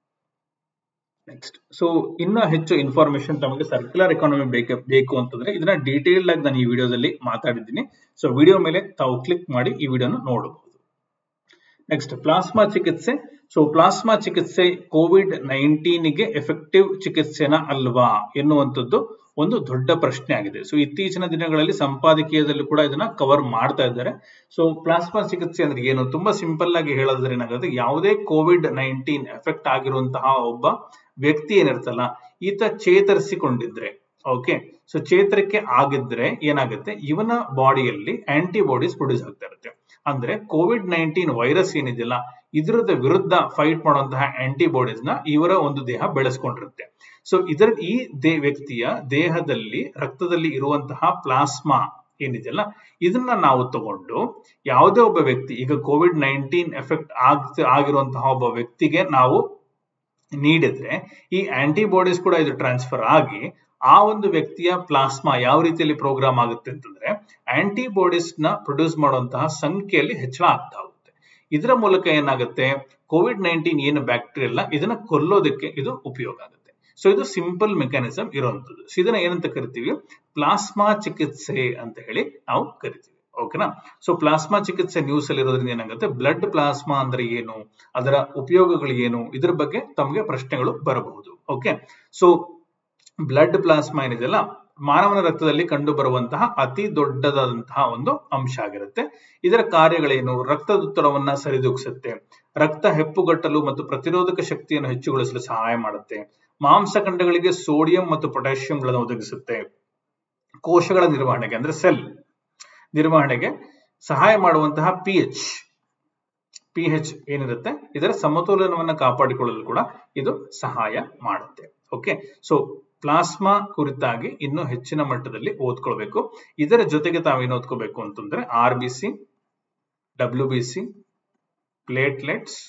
ನೆಕ್ಸ್ಟ್ ಸೊ ಇನ್ನ ಹೆಚ್ಚು ಇನ್ಫಾರ್ಮೇಶನ್ ತಮಗೆ ಸರ್ಕ್ಯುಲರ್ ಎಕಾನಮಿ ಬೇಕು ಬೇಕು ಅಂತಂದ್ರೆ ಇದನ್ನ ಡೀಟೇಲ್ ಆಗಿ ನಾನು ಈ ವಿಡಿಯೋದಲ್ಲಿ ಮಾತಾಡಿದ್ದೀನಿ ಸೊ ವಿಡಿಯೋ ಮೇಲೆ ತಾವು ಕ್ಲಿಕ್ ಮಾಡಿ ಈ ವಿಡಿಯೋನ ನೋಡಬಹುದು ನೆಕ್ಸ್ಟ್ ಪ್ಲಾಸ್ಮಾ ಚಿಕಿತ್ಸೆ ಸೊ ಪ್ಲಾಸ್ಮಾ ಚಿಕಿತ್ಸೆ ಕೋವಿಡ್ ನೈನ್ಟೀನ್ಗೆ ಎಫೆಕ್ಟಿವ್ ಚಿಕಿತ್ಸೆನ ಅಲ್ವಾ ಎನ್ನುವಂಥದ್ದು ಒಂದು ದೊಡ್ಡ ಪ್ರಶ್ನೆ ಆಗಿದೆ ಸೊ ಇತ್ತೀಚಿನ ದಿನಗಳಲ್ಲಿ ಸಂಪಾದಕೀಯದಲ್ಲೂ ಕೂಡ ಇದನ್ನ ಕವರ್ ಮಾಡ್ತಾ ಇದ್ದಾರೆ ಸೊ ಪ್ಲಾಸ್ಮಾ ಚಿಕಿತ್ಸೆ ಅಂದ್ರೆ ಏನು ತುಂಬಾ ಸಿಂಪಲ್ ಆಗಿ ಹೇಳೋದ್ರೆ ಏನಾಗುತ್ತೆ ಯಾವುದೇ ಕೋವಿಡ್ ನೈನ್ಟೀನ್ ಎಫೆಕ್ಟ್ ಆಗಿರುವಂತಹ ಒಬ್ಬ ವ್ಯಕ್ತಿ ಏನಿರ್ತಲ್ಲ ಈತ ಚೇತರಿಸಿಕೊಂಡಿದ್ರೆ ಓಕೆ ಸೊ ಚೇತರಿಕೆ ಆಗಿದ್ರೆ ಏನಾಗುತ್ತೆ ಇವನ ಬಾಡಿಯಲ್ಲಿ ಆಂಟಿಬಾಡೀಸ್ ಪ್ರೊಡ್ಯೂಸ್ ಆಗ್ತಾ ಇರುತ್ತೆ ಅಂದ್ರೆ ಕೋವಿಡ್ ನೈನ್ಟೀನ್ ವೈರಸ್ ಏನಿದೆಯಲ್ಲ ಇದರದ ವಿರುದ್ಧ ಫೈಟ್ ಮಾಡುವಂತಹ ಆಂಟಿಬಾಡೀಸ್ ನ ಇವರ ಒಂದು ದೇಹ ಬೆಳೆಸ್ಕೊಂಡಿರುತ್ತೆ ಸೊ ಇದರ ಈ ದೇ ವ್ಯಕ್ತಿಯ ದೇಹದಲ್ಲಿ ರಕ್ತದಲ್ಲಿ ಇರುವಂತಹ ಪ್ಲಾಸ್ಮಾ ಏನಿದೆಯಲ್ಲ ಇದನ್ನ ನಾವು ತಗೊಂಡು ಯಾವುದೇ ಒಬ್ಬ ವ್ಯಕ್ತಿ ಈಗ ಕೋವಿಡ್ ನೈನ್ಟೀನ್ ಎಫೆಕ್ಟ್ ಆಗ್ ಆಗಿರುವಂತಹ ಒಬ್ಬ ವ್ಯಕ್ತಿಗೆ ನಾವು ನೀಡಿದ್ರೆ ಈ ಆಂಟಿಬಾಡೀಸ್ ಕೂಡ ಇದು ಟ್ರಾನ್ಸ್ಫರ್ ಆಗಿ ಆ ಒಂದು ವ್ಯಕ್ತಿಯ ಪ್ಲಾಸ್ಮಾ ಯಾವ ರೀತಿಯಲ್ಲಿ ಪ್ರೋಗ್ರಾಮ್ ಆಗುತ್ತೆ ಅಂತಂದ್ರೆ ಆಂಟಿಬಾಡೀಸ್ ನ ಪ್ರೊಡ್ಯೂಸ್ ಮಾಡುವಂತಹ ಸಂಖ್ಯೆಯಲ್ಲಿ ಹೆಚ್ಚಳ ಆಗ್ತಾ ಹೋಗುತ್ತೆ ಇದರ ಮೂಲಕ ಏನಾಗುತ್ತೆ ಕೋವಿಡ್ ನೈನ್ಟೀನ್ ಏನು ಬ್ಯಾಕ್ಟೀರಿಯಲ್ಲ ಇದನ್ನ ಕೊಲ್ಲೋದಕ್ಕೆ ಇದು ಉಪಯೋಗ ಆಗುತ್ತೆ ಸೊ ಇದು ಸಿಂಪಲ್ ಮೆಕ್ಯಾನಿಸಮ್ ಇರುವಂತದ್ದು ಸೊ ಇದನ್ನ ಏನಂತ ಕರಿತೀವಿ ಪ್ಲಾಸ್ಮಾ ಚಿಕಿತ್ಸೆ ಅಂತ ಹೇಳಿ ನಾವು ಕರಿತೀವಿ ಓಕೆನಾ ಸೊ ಪ್ಲಾಸ್ಮಾ ಚಿಕಿತ್ಸೆ ನ್ಯೂಸ್ ಅಲ್ಲಿ ಇರೋದ್ರಿಂದ ಏನಾಗುತ್ತೆ ಬ್ಲಡ್ ಪ್ಲಾಸ್ಮಾ ಅಂದ್ರೆ ಏನು ಅದರ ಉಪಯೋಗಗಳು ಏನು ಇದ್ರ ಬಗ್ಗೆ ತಮಗೆ ಪ್ರಶ್ನೆಗಳು ಬರಬಹುದು ಓಕೆ ಸೊ ಬ್ಲಡ್ ಪ್ಲಾಸ್ಮಾ ಏನಿದೆಯಲ್ಲ ಮಾನವನ ರಕ್ತದಲ್ಲಿ ಕಂಡು ಬರುವಂತಹ ಅತಿ ದೊಡ್ಡದಾದಂತಹ ಒಂದು ಅಂಶ ಆಗಿರುತ್ತೆ ಇದರ ಕಾರ್ಯಗಳೇನು ರಕ್ತದೊತ್ತಡವನ್ನ ಸರಿದೂಗಿಸುತ್ತೆ ರಕ್ತ ಹೆಪ್ಪುಗಟ್ಟಲು ಮತ್ತು ಪ್ರತಿರೋಧಕ ಶಕ್ತಿಯನ್ನು ಹೆಚ್ಚುಗೊಳಿಸಲು ಸಹಾಯ ಮಾಡುತ್ತೆ ಮಾಂಸಖಂಡಗಳಿಗೆ ಸೋಡಿಯಂ ಮತ್ತು ಪೊಟ್ಯಾಷಿಯಂಗಳನ್ನು ಒದಗಿಸುತ್ತೆ ಕೋಶಗಳ ನಿರ್ವಹಣೆಗೆ ಅಂದ್ರೆ ಸೆಲ್ ನಿರ್ವಹಣೆಗೆ ಸಹಾಯ ಮಾಡುವಂತಹ ಪಿ ಎಚ್ ಪಿ ಎಚ್ ಏನಿರುತ್ತೆ ಇದರ ಸಮತೋಲನವನ್ನು ಕಾಪಾಡಿಕೊಳ್ಳಲು ಕೂಡ ಇದು ಸಹಾಯ ಮಾಡುತ್ತೆ ಓಕೆ ಸೊ ಪ್ಲಾಸ್ಮಾ ಕುರಿತಾಗಿ ಇನ್ನೂ ಹೆಚ್ಚಿನ ಮಟ್ಟದಲ್ಲಿ ಓದ್ಕೊಳ್ಬೇಕು ಇದರ ಜೊತೆಗೆ ತಾವೇನು ಓದ್ಕೋಬೇಕು ಅಂತಂದ್ರೆ R B C W B C platelets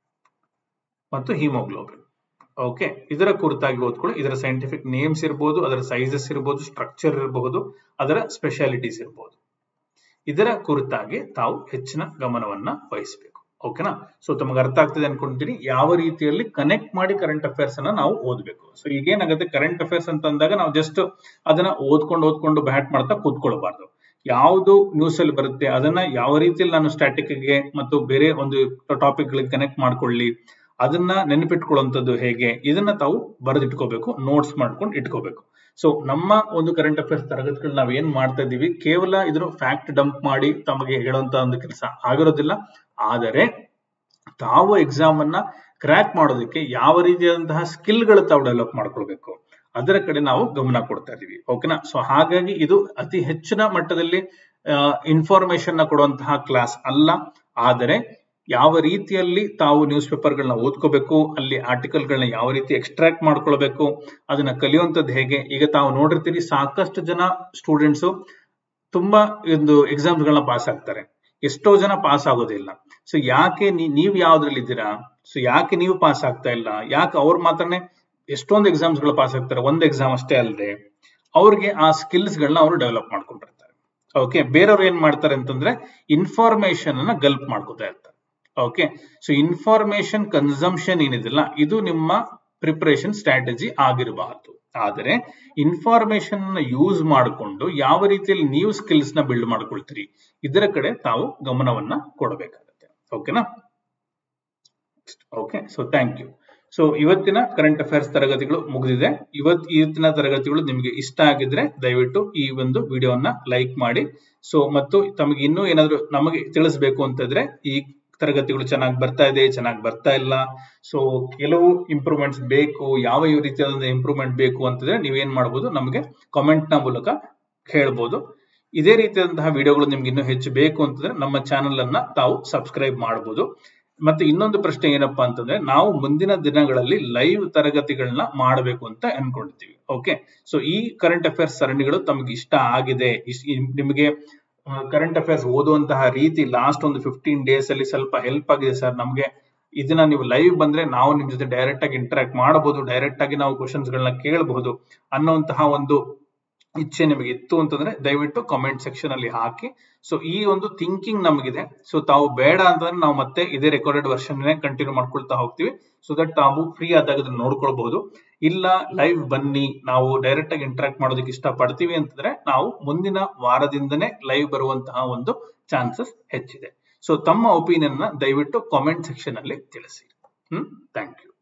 ಮತ್ತು ಹಿಮೋಗ್ಲೋಬಿನ್ ಓಕೆ ಇದರ ಕುರಿತಾಗಿ ಓದ್ಕೊಳ್ಳಿ ಇದರ ಸೈಂಟಿಫಿಕ್ ನೇಮ್ಸ್ ಇರಬಹುದು ಅದರ ಸೈಜಸ್ ಇರಬಹುದು ಸ್ಟ್ರಕ್ಚರ್ ಇರಬಹುದು ಅದರ ಸ್ಪೆಷಾಲಿಟೀಸ್ ಇರಬಹುದು ಇದರ ಕುರಿತಾಗಿ ತಾವು ಹೆಚ್ಚಿನ ಗಮನವನ್ನ ವಹಿಸಬೇಕು ಓಕೆನಾ ಸೊ ತಮಗೆ ಅರ್ಥ ಆಗ್ತದೆ ಅನ್ಕೊಂತೀನಿ ಯಾವ ರೀತಿಯಲ್ಲಿ ಕನೆಕ್ಟ್ ಮಾಡಿ ಕರೆಂಟ್ ಅಫೇರ್ಸ್ ಅನ್ನ ನಾವು ಓದ್ಬೇಕು ಸೊ ಈಗೇನಾಗುತ್ತೆ ಕರೆಂಟ್ ಅಫೇರ್ಸ್ ಅಂತ ಅಂದಾಗ ನಾವು ಜಸ್ಟ್ ಅದನ್ನ ಓದ್ಕೊಂಡು ಓದ್ಕೊಂಡು ಬ್ಯಾಟ್ ಮಾಡ್ತಾ ಕೂತ್ಕೊಳ್ಬಾರ್ದು ಯಾವುದು ನ್ಯೂಸ್ ಅಲ್ಲಿ ಬರುತ್ತೆ ಅದನ್ನ ಯಾವ ರೀತಿಯಲ್ಲಿ ನಾನು ಸ್ಟ್ಯಾಟಿಕ್ ಗೆ ಮತ್ತು ಬೇರೆ ಒಂದು ಟಾಪಿಕ್ ಗಳಿಗೆ ಕನೆಕ್ಟ್ ಮಾಡ್ಕೊಳ್ಳಿ ಅದನ್ನ ನೆನಪಿಟ್ಕೊಳ್ಳುವಂಥದ್ದು ಹೇಗೆ ಇದನ್ನ ತಾವು ಬರೆದಿಟ್ಕೋಬೇಕು ನೋಟ್ಸ್ ಮಾಡ್ಕೊಂಡು ಇಟ್ಕೋಬೇಕು ಸೊ ನಮ್ಮ ಒಂದು ಕರೆಂಟ್ ಅಫೇರ್ಸ್ ತರಗತಿಗಳು ನಾವ್ ಏನ್ ಮಾಡ್ತಾ ಇದೀವಿ ಕೇವಲ ಇದ್ರ ಫ್ಯಾಕ್ಟ್ ಡಂಪ್ ಮಾಡಿ ತಮಗೆ ಹೇಳುವಂತ ಒಂದು ಕೆಲಸ ಆಗಿರೋದಿಲ್ಲ ಆದರೆ ತಾವು ಎಕ್ಸಾಮ್ ಅನ್ನ ಕ್ರ್ಯಾಕ್ ಮಾಡೋದಕ್ಕೆ ಯಾವ ರೀತಿಯಾದಂತಹ ಸ್ಕಿಲ್ಗಳು ತಾವು ಡೆವಲಪ್ ಮಾಡ್ಕೊಳ್ಬೇಕು ಅದರ ಕಡೆ ನಾವು ಗಮನ ಕೊಡ್ತಾ ಇದೀವಿ ಓಕೆನಾ ಸೊ ಹಾಗಾಗಿ ಇದು ಅತಿ ಹೆಚ್ಚಿನ ಮಟ್ಟದಲ್ಲಿ ಇನ್ಫಾರ್ಮೇಶನ್ ನ ಕೊಡುವಂತಹ ಕ್ಲಾಸ್ ಅಲ್ಲ ಆದರೆ ಯಾವ ರೀತಿಯಲ್ಲಿ ತಾವು ನ್ಯೂಸ್ ಪೇಪರ್ಗಳನ್ನ ಓದ್ಕೋಬೇಕು ಅಲ್ಲಿ ಆರ್ಟಿಕಲ್ಗಳನ್ನ ಯಾವ ರೀತಿ ಎಕ್ಸ್ಟ್ರಾಕ್ಟ್ ಮಾಡ್ಕೊಳ್ಬೇಕು ಅದನ್ನ ಕಲಿಯುವಂಥದ್ದು ಹೇಗೆ ಈಗ ತಾವು ನೋಡಿರ್ತೀರಿ ಸಾಕಷ್ಟು ಜನ ಸ್ಟೂಡೆಂಟ್ಸ್ ತುಂಬಾ ಒಂದು ಎಕ್ಸಾಮ್ಸ್ಗಳನ್ನ ಪಾಸ್ ಆಗ್ತಾರೆ ಎಷ್ಟೋ ಜನ ಪಾಸ್ ಆಗೋದಿಲ್ಲ ಸೊ ಯಾಕೆ ನೀವು ಯಾವ್ದ್ರಲ್ಲಿ ಇದ್ದೀರಾ ಸೊ ಯಾಕೆ ನೀವು ಪಾಸ್ ಆಗ್ತಾ ಇಲ್ಲ ಯಾಕೆ ಅವ್ರು ಮಾತ್ರನೇ ಎಷ್ಟೊಂದು ಎಕ್ಸಾಮ್ಸ್ ಗಳು ಪಾಸ್ ಆಗ್ತಾರೆ ಒಂದು ಎಕ್ಸಾಮ್ ಅಷ್ಟೇ ಅಲ್ಲದೆ ಅವ್ರಿಗೆ ಆ ಸ್ಕಿಲ್ಸ್ ಗಳನ್ನ ಅವರು ಡೆವಲಪ್ ಮಾಡ್ಕೊಂಡಿರ್ತಾರೆ ಓಕೆ ಬೇರೆಯವ್ರು ಏನ್ ಮಾಡ್ತಾರೆ ಅಂತಂದ್ರೆ ಇನ್ಫಾರ್ಮೇಶನ್ ಅನ್ನ ಗಲ್ಪ್ ಮಾಡ್ಕೋತಾ ಇರ್ತಾರೆ ಓಕೆ ಸೊ ಇನ್ಫಾರ್ಮೇಶನ್ ಕನ್ಸಂಪ್ಷನ್ ಏನಿದಿಲ್ಲ ಇದು ನಿಮ್ಮ ಪ್ರಿಪರೇಷನ್ ಸ್ಟ್ರಾಟಜಿ ಆಗಿರಬಾರದು ಆದರೆ ಇನ್ಫಾರ್ಮೇಶನ್ ಯೂಸ್ ಮಾಡಿಕೊಂಡು ಯಾವ ರೀತಿಯಲ್ಲಿ ನೀವು ಸ್ಕಿಲ್ಸ್ ನ ಬಿಲ್ಡ್ ಮಾಡ್ಕೊಳ್ತೀರಿ ಇದರ ಕಡೆ ತಾವು ಗಮನವನ್ನ ಕೊಡಬೇಕಾಗುತ್ತೆ ಓಕೆನಾ okay so thank you so ಇವತ್ತಿನ ಕರೆಂಟ್ ಅಫೇರ್ಸ್ ತರಗತಿಗಳು ಮುಗಿದಿದೆ ಇವತ್ ಇವತ್ತಿನ ತರಗತಿಗಳು ನಿಮಗೆ ಇಷ್ಟ ಆಗಿದ್ರೆ ದಯವಿಟ್ಟು ಈ ಒಂದು ವಿಡಿಯೋನ ಲೈಕ್ ಮಾಡಿ ಸೊ ಮತ್ತು ತಮಗೆ ಇನ್ನೂ ಏನಾದ್ರು ನಮಗೆ ತಿಳಿಸ್ಬೇಕು ಅಂತಂದ್ರೆ ಈ ತರಗತಿಗಳು ಚೆನ್ನಾಗಿ ಬರ್ತಾ ಇದೆ ಚೆನ್ನಾಗಿ ಬರ್ತಾ ಇಲ್ಲ ಸೊ ಕೆಲವು ಇಂಪ್ರೂವ್ಮೆಂಟ್ಸ್ ಬೇಕು ಯಾವ ಯಾವ ರೀತಿಯಾದ ಇಂಪ್ರೂವ್ಮೆಂಟ್ ಬೇಕು ಅಂತಂದ್ರೆ ನೀವೇನ್ ಮಾಡಬಹುದು ನಮಗೆ ಕಾಮೆಂಟ್ ನ ಮೂಲಕ ಹೇಳ್ಬೋದು ಇದೇ ರೀತಿಯಾದಂತಹ ವಿಡಿಯೋಗಳು ನಿಮ್ಗೆ ಇನ್ನೂ ಹೆಚ್ಚು ಬೇಕು ಅಂತಂದ್ರೆ ನಮ್ಮ ಚಾನೆಲ್ ಅನ್ನ ತಾವು ಸಬ್ಸ್ಕ್ರೈಬ್ ಮಾಡಬಹುದು ಮತ್ತೆ ಇನ್ನೊಂದು ಪ್ರಶ್ನೆ ಏನಪ್ಪಾ ಅಂತಂದ್ರೆ ನಾವು ಮುಂದಿನ ದಿನಗಳಲ್ಲಿ ಲೈವ್ ತರಗತಿಗಳನ್ನ ಮಾಡಬೇಕು ಅಂತ ಅನ್ಕೊಂಡಿರ್ತೀವಿ ಓಕೆ ಸೊ ಈ ಕರೆಂಟ್ ಅಫೇರ್ಸ್ ಸರಣಿಗಳು ತಮಗೆ ಇಷ್ಟ ಆಗಿದೆ ನಿಮಗೆ ಕರೆಂಟ್ ಅಫೇರ್ಸ್ ಓದುವಂತಹ ರೀತಿ ಲಾಸ್ಟ್ ಒಂದು ಫಿಫ್ಟೀನ್ ಡೇಸ್ ಅಲ್ಲಿ ಸ್ವಲ್ಪ ಹೆಲ್ಪ್ ಆಗಿದೆ ಸರ್ ನಮಗೆ ಇದನ್ನ ನೀವು ಲೈವ್ ಬಂದ್ರೆ ನಾವು ನಿಮ್ ಜೊತೆ ಡೈರೆಕ್ಟ್ ಆಗಿ ಇಂಟರಾಕ್ಟ್ ಮಾಡಬಹುದು ಡೈರೆಕ್ಟ್ ಆಗಿ ನಾವು ಕ್ವಶನ್ಸ್ ಗಳನ್ನ ಕೇಳಬಹುದು ಅನ್ನುವಂತಹ ಒಂದು ಇಚ್ಛೆ ನಿಮಗೆ ಇತ್ತು ಅಂತಂದ್ರೆ ದಯವಿಟ್ಟು ಕಾಮೆಂಟ್ ಸೆಕ್ಷನ್ ಅಲ್ಲಿ ಹಾಕಿ ಸೊ ಈ ಒಂದು ಥಿಂಕಿಂಗ್ ನಮಗಿದೆ ಸೊ ತಾವು ಬೇಡ ಅಂತಂದ್ರೆ ನಾವು ಮತ್ತೆ ಇದೇ ರೆಕಾರ್ಡೆಡ್ ವರ್ಷನ್ ಕಂಟಿನ್ಯೂ ಮಾಡ್ಕೊಳ್ತಾ ಹೋಗ್ತೀವಿ ಸೊ ದಟ್ ತಾವು ಫ್ರೀ ಆದಾಗ ಅದನ್ನ ನೋಡ್ಕೊಳ್ಬಹುದು ಇಲ್ಲ ಲೈವ್ ಬನ್ನಿ ನಾವು ಡೈರೆಕ್ಟ್ ಆಗಿ ಇಂಟರಾಕ್ಟ್ ಮಾಡೋದಕ್ಕೆ ಇಷ್ಟ ಪಡ್ತೀವಿ ಅಂತಂದ್ರೆ ನಾವು ಮುಂದಿನ ವಾರದಿಂದನೇ ಲೈವ್ ಬರುವಂತಹ ಒಂದು ಚಾನ್ಸಸ್ ಹೆಚ್ಚಿದೆ ಸೊ ತಮ್ಮ ಒಪಿನಿಯನ್ ನ ದಯವಿಟ್ಟು ಕಾಮೆಂಟ್ ಸೆಕ್ಷನ್ ಅಲ್ಲಿ ತಿಳಿಸಿ ಹ್ಮ್ ಥ್ಯಾಂಕ್ ಯು